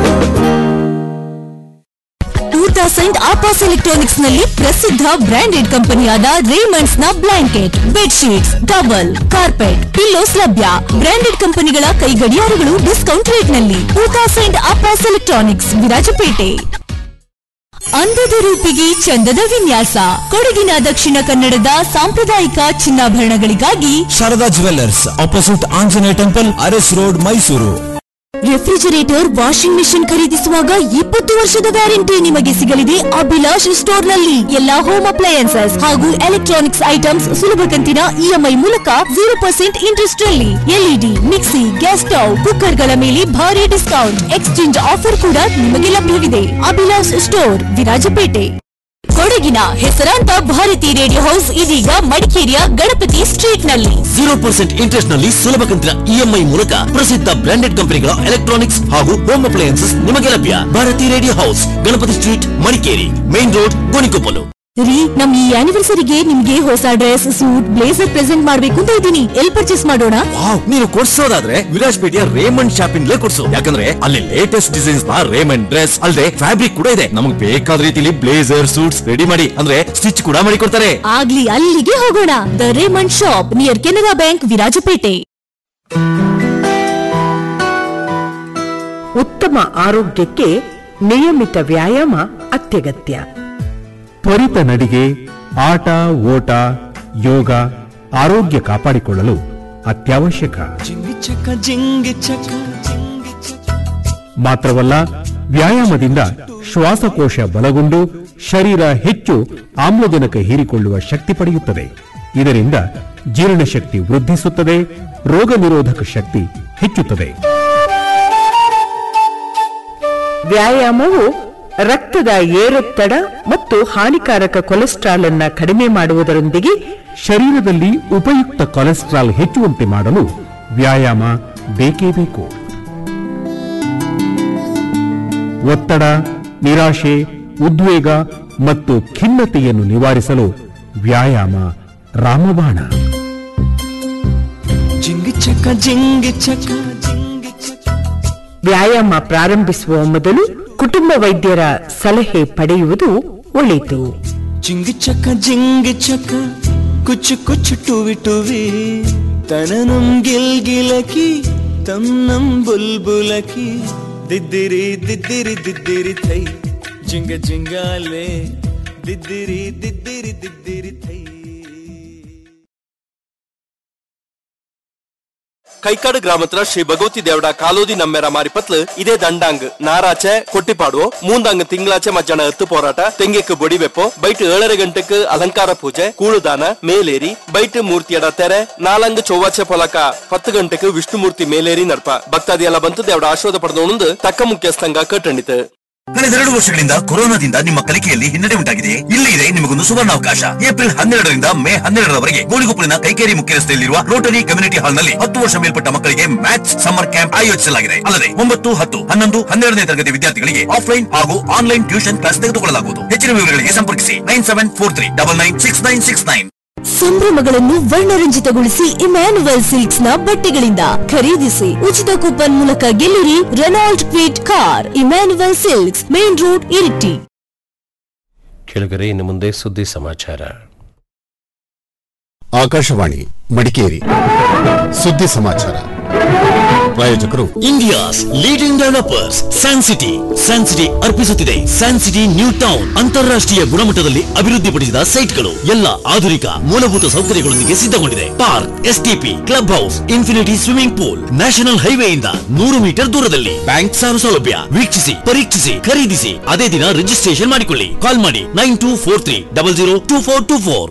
Two thousand ಆಪಾಸ್ electronics ನಲ್ಲಿ ಪ್ರಸಿದ್ಧ branded ಕಂಪನಿಯಾದ Raymond's ನ blanket bedsheets double carpet pillows ಲಭ್ಯ branded ಕಂಪನಿಗಳ ಕೈ ಗಡಿಯಾರಗಳು discount rate ನಲ್ಲಿ ಟೂ ತೌಸಂಡ್ ಆಪಾಸ್ ಎಲೆಕ್ಟ್ರಾನಿಕ್ಸ್ ವಿರಾಜಪೇಟೆ ಅಂದದ ರೂಪಿಗೆ ಚಂದದ ವಿನ್ಯಾಸ ಕೊಡಗಿನ ದಕ್ಷಿಣ ಕನ್ನಡದ ಸಾಂಪ್ರದಾಯಿಕ ಚಿನ್ನಾಭರಣಗಳಿಗಾಗಿ Sharada jewellers opposite Anjaneya temple Urs road Mysuru refrigerator washing machine ಖರೀದಿಸುವಾಗ ಇಪ್ಪತ್ತು ವರ್ಷದ ವ್ಯಾರಂಟಿ ನಿಮಗೆ ಸಿಗಲಿದೆ ಅಭಿಲಾಷ್ ಸ್ಟೋರ್ ನಲ್ಲಿ ಎಲ್ಲಾ ಹೋಮ್ ಅಪ್ಲಯನ್ಸಸ್ ಹಾಗೂ ಎಲೆಕ್ಟ್ರಾನಿಕ್ಸ್ ಐಟಮ್ಸ್ ಸುಲಭ ಕಂತಿನ ಇಎಂಐ ಮೂಲಕ ಜೀರೋ ಪರ್ಸೆಂಟ್ ಇಂಟ್ರೆಸ್ಟ್ ನಲ್ಲಿ LED mixie gas stove cooker ಗಳ ಮೇಲೆ ಭಾರಿ ಡಿಸ್ಕೌಂಟ್ ಎಕ್ಸ್ಚೇಂಜ್ ಆಫರ್ ಕೂಡ ನಿಮಗೆ ಲಭ್ಯವಿದೆ ಅಭಿಲಾಷ್ ಸ್ಟೋರ್ ವಿರಾಜಪೇಟೆ ಕೊಡಗಿನ ಹೆಸರಾಂತ ಭಾರತಿ ರೇಡಿಯೋ ಹೌಸ್ ಇದೀಗ ಮಡಿಕೇರಿಯ ಗಣಪತಿ ಸ್ಟ್ರೀಟ್ ನಲ್ಲಿ ಜೀರೋ ಪರ್ಸೆಂಟ್ ಇಂಟ್ರೆಸ್ಟ್ ನಲ್ಲಿ ಸುಲಭ ಕಂತಿನ ಇಎಂಐ ಮೂಲಕ ಪ್ರಸಿದ್ಧ ಬ್ರಾಂಡೆಡ್ ಕಂಪನಿಗಳ ಎಲೆಕ್ಟ್ರಾನಿಕ್ಸ್ ಹಾಗೂ ಹೋಮ್ ಅಪ್ಲಯನ್ಸಸ್ ನಿಮಗೆ ಲಭ್ಯ Bharathi radio house Ganapathi street Madikeri main road Gonikoppal ರೀ ನಮ್ ಈ ಆನಿವರ್ಸರಿಗೆ ನಿಮ್ಗೆ ಹೊಸ ಡ್ರೆಸ್ ಸೂಟ್ ಬ್ಲೇಸರ್ ಪ್ರೆಸೆಂಟ್ ಮಾಡ್ಬೇಕು ಅಂತ ಇದ್ದೀನಿ ಎಲ್ ಪರ್ಚೇಸ್ ಮಾಡೋಣ ವಾವ್ ನೀನು ಕೊಡ್ಸೋದಾದ್ರೆ ವಿರಾಜ್ಪೇಟೆಯ ರೇಮಂಡ್ ಶಾಪಿಂಗ್ಲೇ ಕೊಡ್ಸು ಯಾಕಂದ್ರೆ ಅಲ್ಲಿ ಲೇಟೆಸ್ಟ್ ಡಿಸೈನ್ಸ್ ನ ರೇಮಂಡ್ ಡ್ರೆಸ್ ಅಲ್ಲದೆ ಫ್ಯಾಬ್ರಿಕ್ ಕೂಡ ಇದೆ ನಮಗೆ ಬೇಕಾದ ರೀತಿಲಿ ಬ್ಲೇಸರ್ ಸೂಟ್ಸ್ ರೆಡಿ ಮಾಡಿ ಅಂದ್ರೆ ಸ್ಟಿಚ್ ಕೂಡ ಮಾಡಿ ಕೊಡ್ತಾರೆ ಆಗ್ಲಿ ಅಲ್ಲಿಗೆ ಹೋಗೋಣ the Raymond shop near Canara bank Virajpet ಉತ್ತಮ ಆರೋಗ್ಯಕ್ಕೆ ನಿಯಮಿತ ವ್ಯಾಯಾಮ ಅತ್ಯಗತ್ಯ ತ್ವರಿತ ನಡಿಗೆ ಆಟ ಓಟ ಯೋಗ ಆರೋಗ್ಯ ಕಾಪಾಡಿಕೊಳ್ಳಲು ಅತ್ಯವಶ್ಯಕ ಚಕ ಜಿಂಗಿ ಚಕ ಮಾತ್ರವಲ್ಲ ವ್ಯಾಯಾಮದಿಂದ ಶ್ವಾಸಕೋಶ ಬಲಗೊಂಡು ಶರೀರ ಹೆಚ್ಚು ಆಮ್ಲಜನಕ ಹೀರಿಕೊಳ್ಳುವ ಶಕ್ತಿ ಪಡೆಯುತ್ತದೆ ಇದರಿಂದ ಜೀರ್ಣಶಕ್ತಿ ವೃದ್ಧಿಸುತ್ತದೆ ರೋಗ ನಿರೋಧಕ ಶಕ್ತಿ ಹೆಚ್ಚುತ್ತದೆ ವ್ಯಾಯಾಮವು ರಕ್ತದ ಏರೊತ್ತಡ ಮತ್ತು ಹಾನಿಕಾರಕ ಕೊಲೆಸ್ಟ್ರಾಲ್ ಅನ್ನ ಕಡಿಮೆ ಮಾಡುವುದರೊಂದಿಗೆ ಶರೀರದಲ್ಲಿ ಉಪಯುಕ್ತ ಕೊಲೆಸ್ಟ್ರಾಲ್ ಹೆಚ್ಚುವಂತೆ ಮಾಡಲು ವ್ಯಾಯಾಮ ಬೇಕೇ ಬೇಕು ಒತ್ತಡ ನಿರಾಶೆ ಉದ್ವೇಗ ಮತ್ತು ಖಿನ್ನತೆಯನ್ನು ನಿವಾರಿಸಲು ವ್ಯಾಯಾಮ ರಾಮಬಾಣ ಜಿಂಗಿ ಚಕ ಜಿಂಗಿ ಚಕ ವ್ಯಾಯಾಮ ಪ್ರಾರಂಭಿಸುವ ಮೊದಲು ಕುಟುಂಬ ವೈದ್ಯರ ಸಲಹೆ ಪಡೆಯುವುದು ಒಳಿತು ಜಿಂಗಿ ಚಕ ಜಿಂಗಿ ಚಕ ಕುಚ್ಚು ಕುಚ್ಚು ಟುವಿ ಟುವಿ ತನನಂ ಗಿಲ್ ಗಿಲಕಿ ತನ್ನಂ ಬುಲ್ಬುಲಕಿ ದಿದ್ದಿರಿ ದಿದ್ದಿರಿ ದಿದ್ದಿರಿ ಥೈ ಜಿಂಗ ಜಿಂಗಾಲೆ ದಿದ್ದಿರಿ ದಿದ್ದಿರಿ ದಿದ್ದಿರಿ ಥೈ ಕೈಕಾಡು ಗ್ರಾಮತ್ರ ಶ್ರೀ ಭಗವತಿ ದೇವಡ ಕಾಲೋದಿ ನಮ್ಮೆರ ಮಾರಿಪತ್ಲು ಇದೇ ದಂಡಾಂಗ್ ನಾರಾಚೆ ಕೊಟ್ಟಿಪಾಡುವ ಮೂಂದಾಂಗ್ ತಿಂಗಳಾಚೆ ಮಧ್ಯಾಹ್ನ ಹತ್ತು போராಟ ತೆಂಗೆக்கு ಬೊಡಿ ಬೆಪ್ಪೋ ಬೈಟ್ ಏಳரை ಗಂಟೆக்கு ಅಲಂಕಾರ ಪೂಜೆ ಕೂಳುದಾನ ಮೇಲೇರಿ ಬೈಟ್ ಮೂರ್ತಿಯಡ ತೆರೆ ನಾಲಂಗ್ ಚೊವ್ವಾಚೆ ಪೊಲಕ ಹತ್ತು ಗಂಟೆಗೆ ವಿಷ್ಣುಮೂರ್ತಿ ಮೇಲೇರಿ ನಡ್ಪ ಭಕ್ತಾದಿ ಎಲ್ಲ ಬಂತು ದೇವಡ ಆಶೀರ್ವಾದ ಪಡೆದವನೊಂದು ತಕ್ಕ ಮುಖ್ಯಸ್ಥಂಗ ಕಟ್ಟಣಿತು ಕಳೆದ ಎರಡು ವರ್ಷಗಳಿಂದ ಕೊರೋನಾದಿಂದ ನಿಮ್ಮ ಕಲಿಕೆಯಲ್ಲಿ ಹಿನ್ನಡೆ ಉಂಟಾಗಿದೆ ಇಲ್ಲಿ ಇದೆ ನಿಮಗೊಂದು ಸುವರ್ಣಾವಕಾಶ ಏಪ್ರಿಲ್ ಹನ್ನೆರಡರಿಂದ ಮೇ ಹನ್ನೆರಡರವರೆಗೆ ಗೋಳಿಗೊಪ್ಪಲಿನ ಕೈಕೇರಿ ಮುಖ್ಯ ರಸ್ತೆಯಲ್ಲಿರುವ ರೋಟರಿ ಕಮ್ಯುನಿಟಿ ಹಾಲ್ನಲ್ಲಿ ಹತ್ತು ವರ್ಷ ಮೇಲ್ಪಟ್ಟ ಮಕ್ಕಳಿಗೆ ಮ್ಯಾಥ್ಸ್ ಸಮ್ಮರ್ ಕ್ಯಾಂಪ್ ಆಯೋಜಿಸಲಾಗಿದೆ ಅಲ್ಲದೆ ಒಂಬತ್ತು ಹತ್ತು ಹನ್ನೊಂದು ಹನ್ನೆರಡನೇ ತರಗತಿ ವಿದ್ಯಾರ್ಥಿಗಳಿಗೆ ಆಫ್ಲೈನ್ ಹಾಗೂ ಆನ್ಲೈನ್ ಟ್ಯೂಷನ್ ಕ್ಲಾಸ್ ತೆಗೆದುಕೊಳ್ಳಲಾಗುವುದು ಹೆಚ್ಚಿನ ವಿವರಗಳಿಗೆ ಸಂಪರ್ಕಿಸಿ nine seven four three double nine six nine six nine ಸಂಭ್ರಮಗಳನ್ನು ವರ್ಣರಂಜಿತಗೊಳಿಸಿ ಇಮ್ಯಾನುವಲ್ ಸಿಲ್ಕ್ಸ್ ನ ಬಟ್ಟೆಗಳಿಂದ ಖರೀದಿಸಿ ಉಚಿತ ಕೂಪನ್ ಮೂಲಕ ಗೆಲ್ಲಿರಿ Renault Kwid car Emmanuel silks main road Iritty ಕೆಳಗರೆ ಇನ್ನು ಮುಂದೆ ಸುದ್ದಿ ಸಮಾಚಾರ ಆಕಾಶವಾಣಿ ಮಡಿಕೇರಿ ಸುದ್ದಿ ಸಮಾಚಾರ ಪ್ರಾಯೋಜಕರು India's leading developers Sancity Sancity ಅರ್ಪಿಸುತ್ತಿದೆ ಸ್ಯಾನ್ಸಿಟಿ ನ್ಯೂ ಟೌನ್ ಅಂತಾರಾಷ್ಟ್ರೀಯ ಗುಣಮಟ್ಟದಲ್ಲಿ ಅಭಿವೃದ್ಧಿಪಡಿಸಿದ ಸೈಟ್ಗಳು ಎಲ್ಲ ಆಧುನಿಕ ಮೂಲಭೂತ ಸೌಕರ್ಯಗಳೊಂದಿಗೆ ಸಿದ್ಧಗೊಂಡಿದೆ park STP club house infinity swimming pool national ಹೈವೇಯಿಂದ ನೂರು ಮೀಟರ್ ದೂರದಲ್ಲಿ ಬ್ಯಾಂಕ್ ಸಾಲ ಸೌಲಭ್ಯ ವೀಕ್ಷಿಸಿ ಪರೀಕ್ಷಿಸಿ ಖರೀದಿಸಿ ಅದೇ ದಿನ ರಿಜಿಸ್ಟ್ರೇಷನ್ ಮಾಡಿಕೊಳ್ಳಿ ಕಾಲ್ ಮಾಡಿ nine two four three double zero two four two four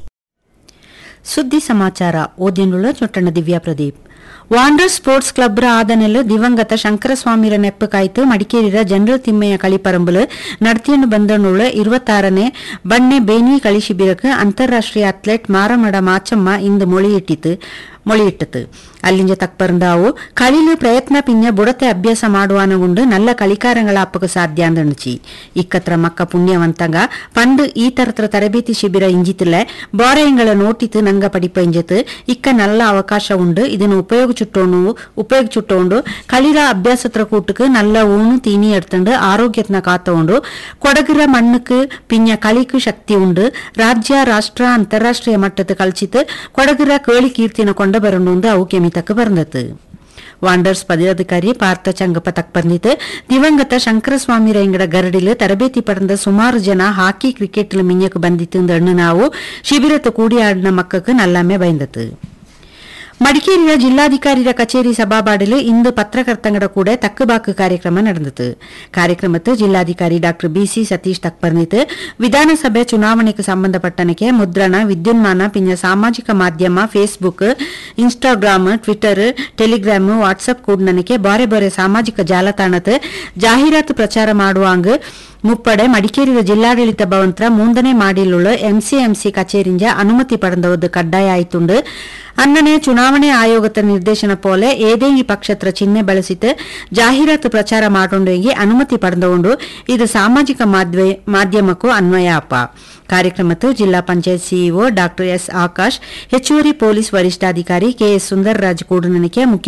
ಸುದ್ದಿ ಸಮಾಚಾರ ಓದಿನುಳ್ಳ ಚೊಟ್ಟಣ ದಿವ್ಯಾ ಪ್ರದೀಪ್ ವಾಂಡರ್ ಸ್ಪೋರ್ಟ್ಸ್ ಕ್ಲಬ್ರ ಆದನೆಲ್ಲ ದಿವಂಗತ ಶಂಕರಸ್ವಾಮಿರ ನೆಪ್ಪಕಾಯ್ತು ಮಡಿಕೇರಿರ ಜನರಲ್ ತಿಮ್ಮಯ್ಯ ಕಳಿಪರಂಬುಲು ನಡತಿಯನ್ನು ಬಂದನುಳ್ಳ இருபத்தாறನೇ ಬಣ್ಣೆ ಬೇನಿ களி ಶಿಬಿರಕ್ಕೆ ಅಂತಾರಾಷ್ಟ್ರೀಯ ಅಥ್ಲೆಟ್ ಮಾರಮಡ ಮಾಚಮ್ಮ ಇಂದು ಮೊಳಿಯಿಟ್ಟಿತು ಮೊಳಿಯಿಟ್ಟತು ಅಲ್ಲಿಂಜ ತಕ್ಪರ್ಂದಾವು களிಲು ಪ್ರಯತ್ನ ಪಿನ್ಯ ಬುಡತೆ ಅಭ್ಯಾಸ ಮಾಡುವಾನಗುಂಡು ನಲ್ಲ കളിಕಾರಗಳ ಅಪ್ಪಗ ಸಾಧ್ಯ ಅಂದಣಚಿ ಇಕ್ಕತ್ರ ಮಕ್ಕ ಪುಣ್ಯವಂತಂಗ ಪಂಡು ಈ ತರತ್ರ ತರಬೇತಿ ಶಿಬಿರ ಇಂಜಿತಿಲ್ಲ ಬಾರೆಯಂಗಳ ನೋಟಿತು ನಂಗ ಪಡಿಪ ಇಂಜತ್ ಇಕ್ಕ ನಲ್ಲ ಅವಕಾಶ ಉಂಡು ಇದನ್ನು ಉಪಯೋಗ ಚುಟ್ಟೋಣು ಉಪಯೋಗ ಚುಟ್ಟೋಂಡು களிರ ಅಭ್ಯಾಸತ್ರ ಕೂಟಕ್ಕೆ நல்ல ஊணு தீனி எடுத்துண்டு ஆரோக்கியத்தின காத்தோண்டு கொடகுற மண்ணுக்கு பின்ன களிக்கு சக்தி உண்டு ರಾಜ್ಯ ರಾಷ್ಟ್ರ ಅಂತಾರಾಷ್ಟ್ರೀಯ ಮಟ್ಟದ ಕಲ್ಚಿತು ಕೊಡಗರ ಕೇಳಿ ಕೀರ್ತಿನ ಕೊಂಡ ಬರೊಂದು ಅವು ಕೆಮಿತಕ್ಕೆ ಬಂದತು ವಾಂಡರ್ಸ್ ಪದಾಧಿಕಾರಿ ಪಾರ್ಥ ಚಂಗಪ್ಪ ತಕ್ ಬಂದಿತ್ತು ದಿವಂಗತ ಶಂಕರಸ್ವಾಮಿ ರೈಂಗಡ ಗರಡಿಲು ತರಬೇತಿ ಪಡೆದ ಸುಮಾರು ಜನ ಹಾಕಿ ಕ್ರಿಕೆಟ್ ಮಿಂಜಕ್ಕೆ ಬಂದಿತ್ತು ಅಣ್ಣು ನಾವು ಶಿಬಿರತ್ತು ಕೂಡಿ ಆಡಿನ ಮಕ್ಕಕ್ಕೆ ನಲ್ಲಮ್ಮೆ ಬೈಂದತು ಮಡಿಕೇರಿಯ ಜಿಲ್ಲಾಧಿಕಾರಿಯ ಕಚೇರಿ ಸಭಾಬಾಡಲು ಇಂದು ಪತ್ರಕರ್ತಂಗಡ ಕೂಡ ತಕ್ಕುಬಾಕು ಕಾರ್ಯಕ್ರಮ ನಡೆದಿತು ಕಾರ್ಯಕ್ರಮತ್ತು ಜಿಲ್ಲಾಧಿಕಾರಿ ಡಾಕ್ಟರ್ ಬಿಸಿ ಸತೀಶ್ ತಕ್ಪರ್ನಿತು ವಿಧಾನಸಭೆ ಚುನಾವಣೆಗೆ ಸಂಬಂಧಪಟ್ಟನಕ್ಕೆ ಮುದ್ರಣ ವಿದ್ಯುನ್ಮಾನ ಪಿನ್ನ ಸಾಮಾಜಿಕ ಮಾಧ್ಯಮ Facebook Instagram Twitter Telegram WhatsApp ಕೂಡ್ನನಕ್ಕೆ ಬಾರೆ ಬಾರೆ ಸಾಮಾಜಿಕ ಜಾಲತಾಣದ ಜಾಹೀರಾತು ಪ್ರಚಾರ ಮಾಡುವಾಂಗ್ ಮುಪ್ಪಡೆ ಮಡಿಕೇರಿಯ ಜಿಲ್ಲಾಡಳಿತ ಭವಂತ್ರ ಮೂಂದನೆ ಮಾಡಿಲುಳ್ಳ ಎಂಸಿಎಂಸಿ ಕಚೇರಿಂಜ ಅನುಮತಿ ಪಡೆದವದ್ದು ಕಡ್ಡಾಯ ಆಯ್ತುಂಡು ಅನ್ನನೆ ಚುನಾವಣೆ ಆಯೋಗದ ನಿರ್ದೇಶನ ಪೋಲೆ ಏದೇ ಈ ಪಕ್ಷತ್ರ ಚಿಹ್ನೆ ಬಳಸಿತು ಜಾಹೀರಾತು ಪ್ರಚಾರ ಮಾಡೋಂಡೆಗೆ ಅನುಮತಿ ಪಡೆದಕೊಂಡು ಇದು ಸಾಮಾಜಿಕ ಮಾಧ್ಯ- ಮಾಧ್ಯಮಕ್ಕೂ ಅನ್ವಯ ಅಪ್ಪ ಕಾರ್ಯಕ್ರಮತ್ತು zilla panchayat CEO doctor S Akash ಹೆಚ್ಚುವರಿ ಪೊಲೀಸ್ ವರಿಷ್ಠಾಧಿಕಾರಿ ಕೆಎಸ್ ಸುಂದರರಾಜ್ ಕೂಡನನಿಕೆ ಮುಖ್ಯ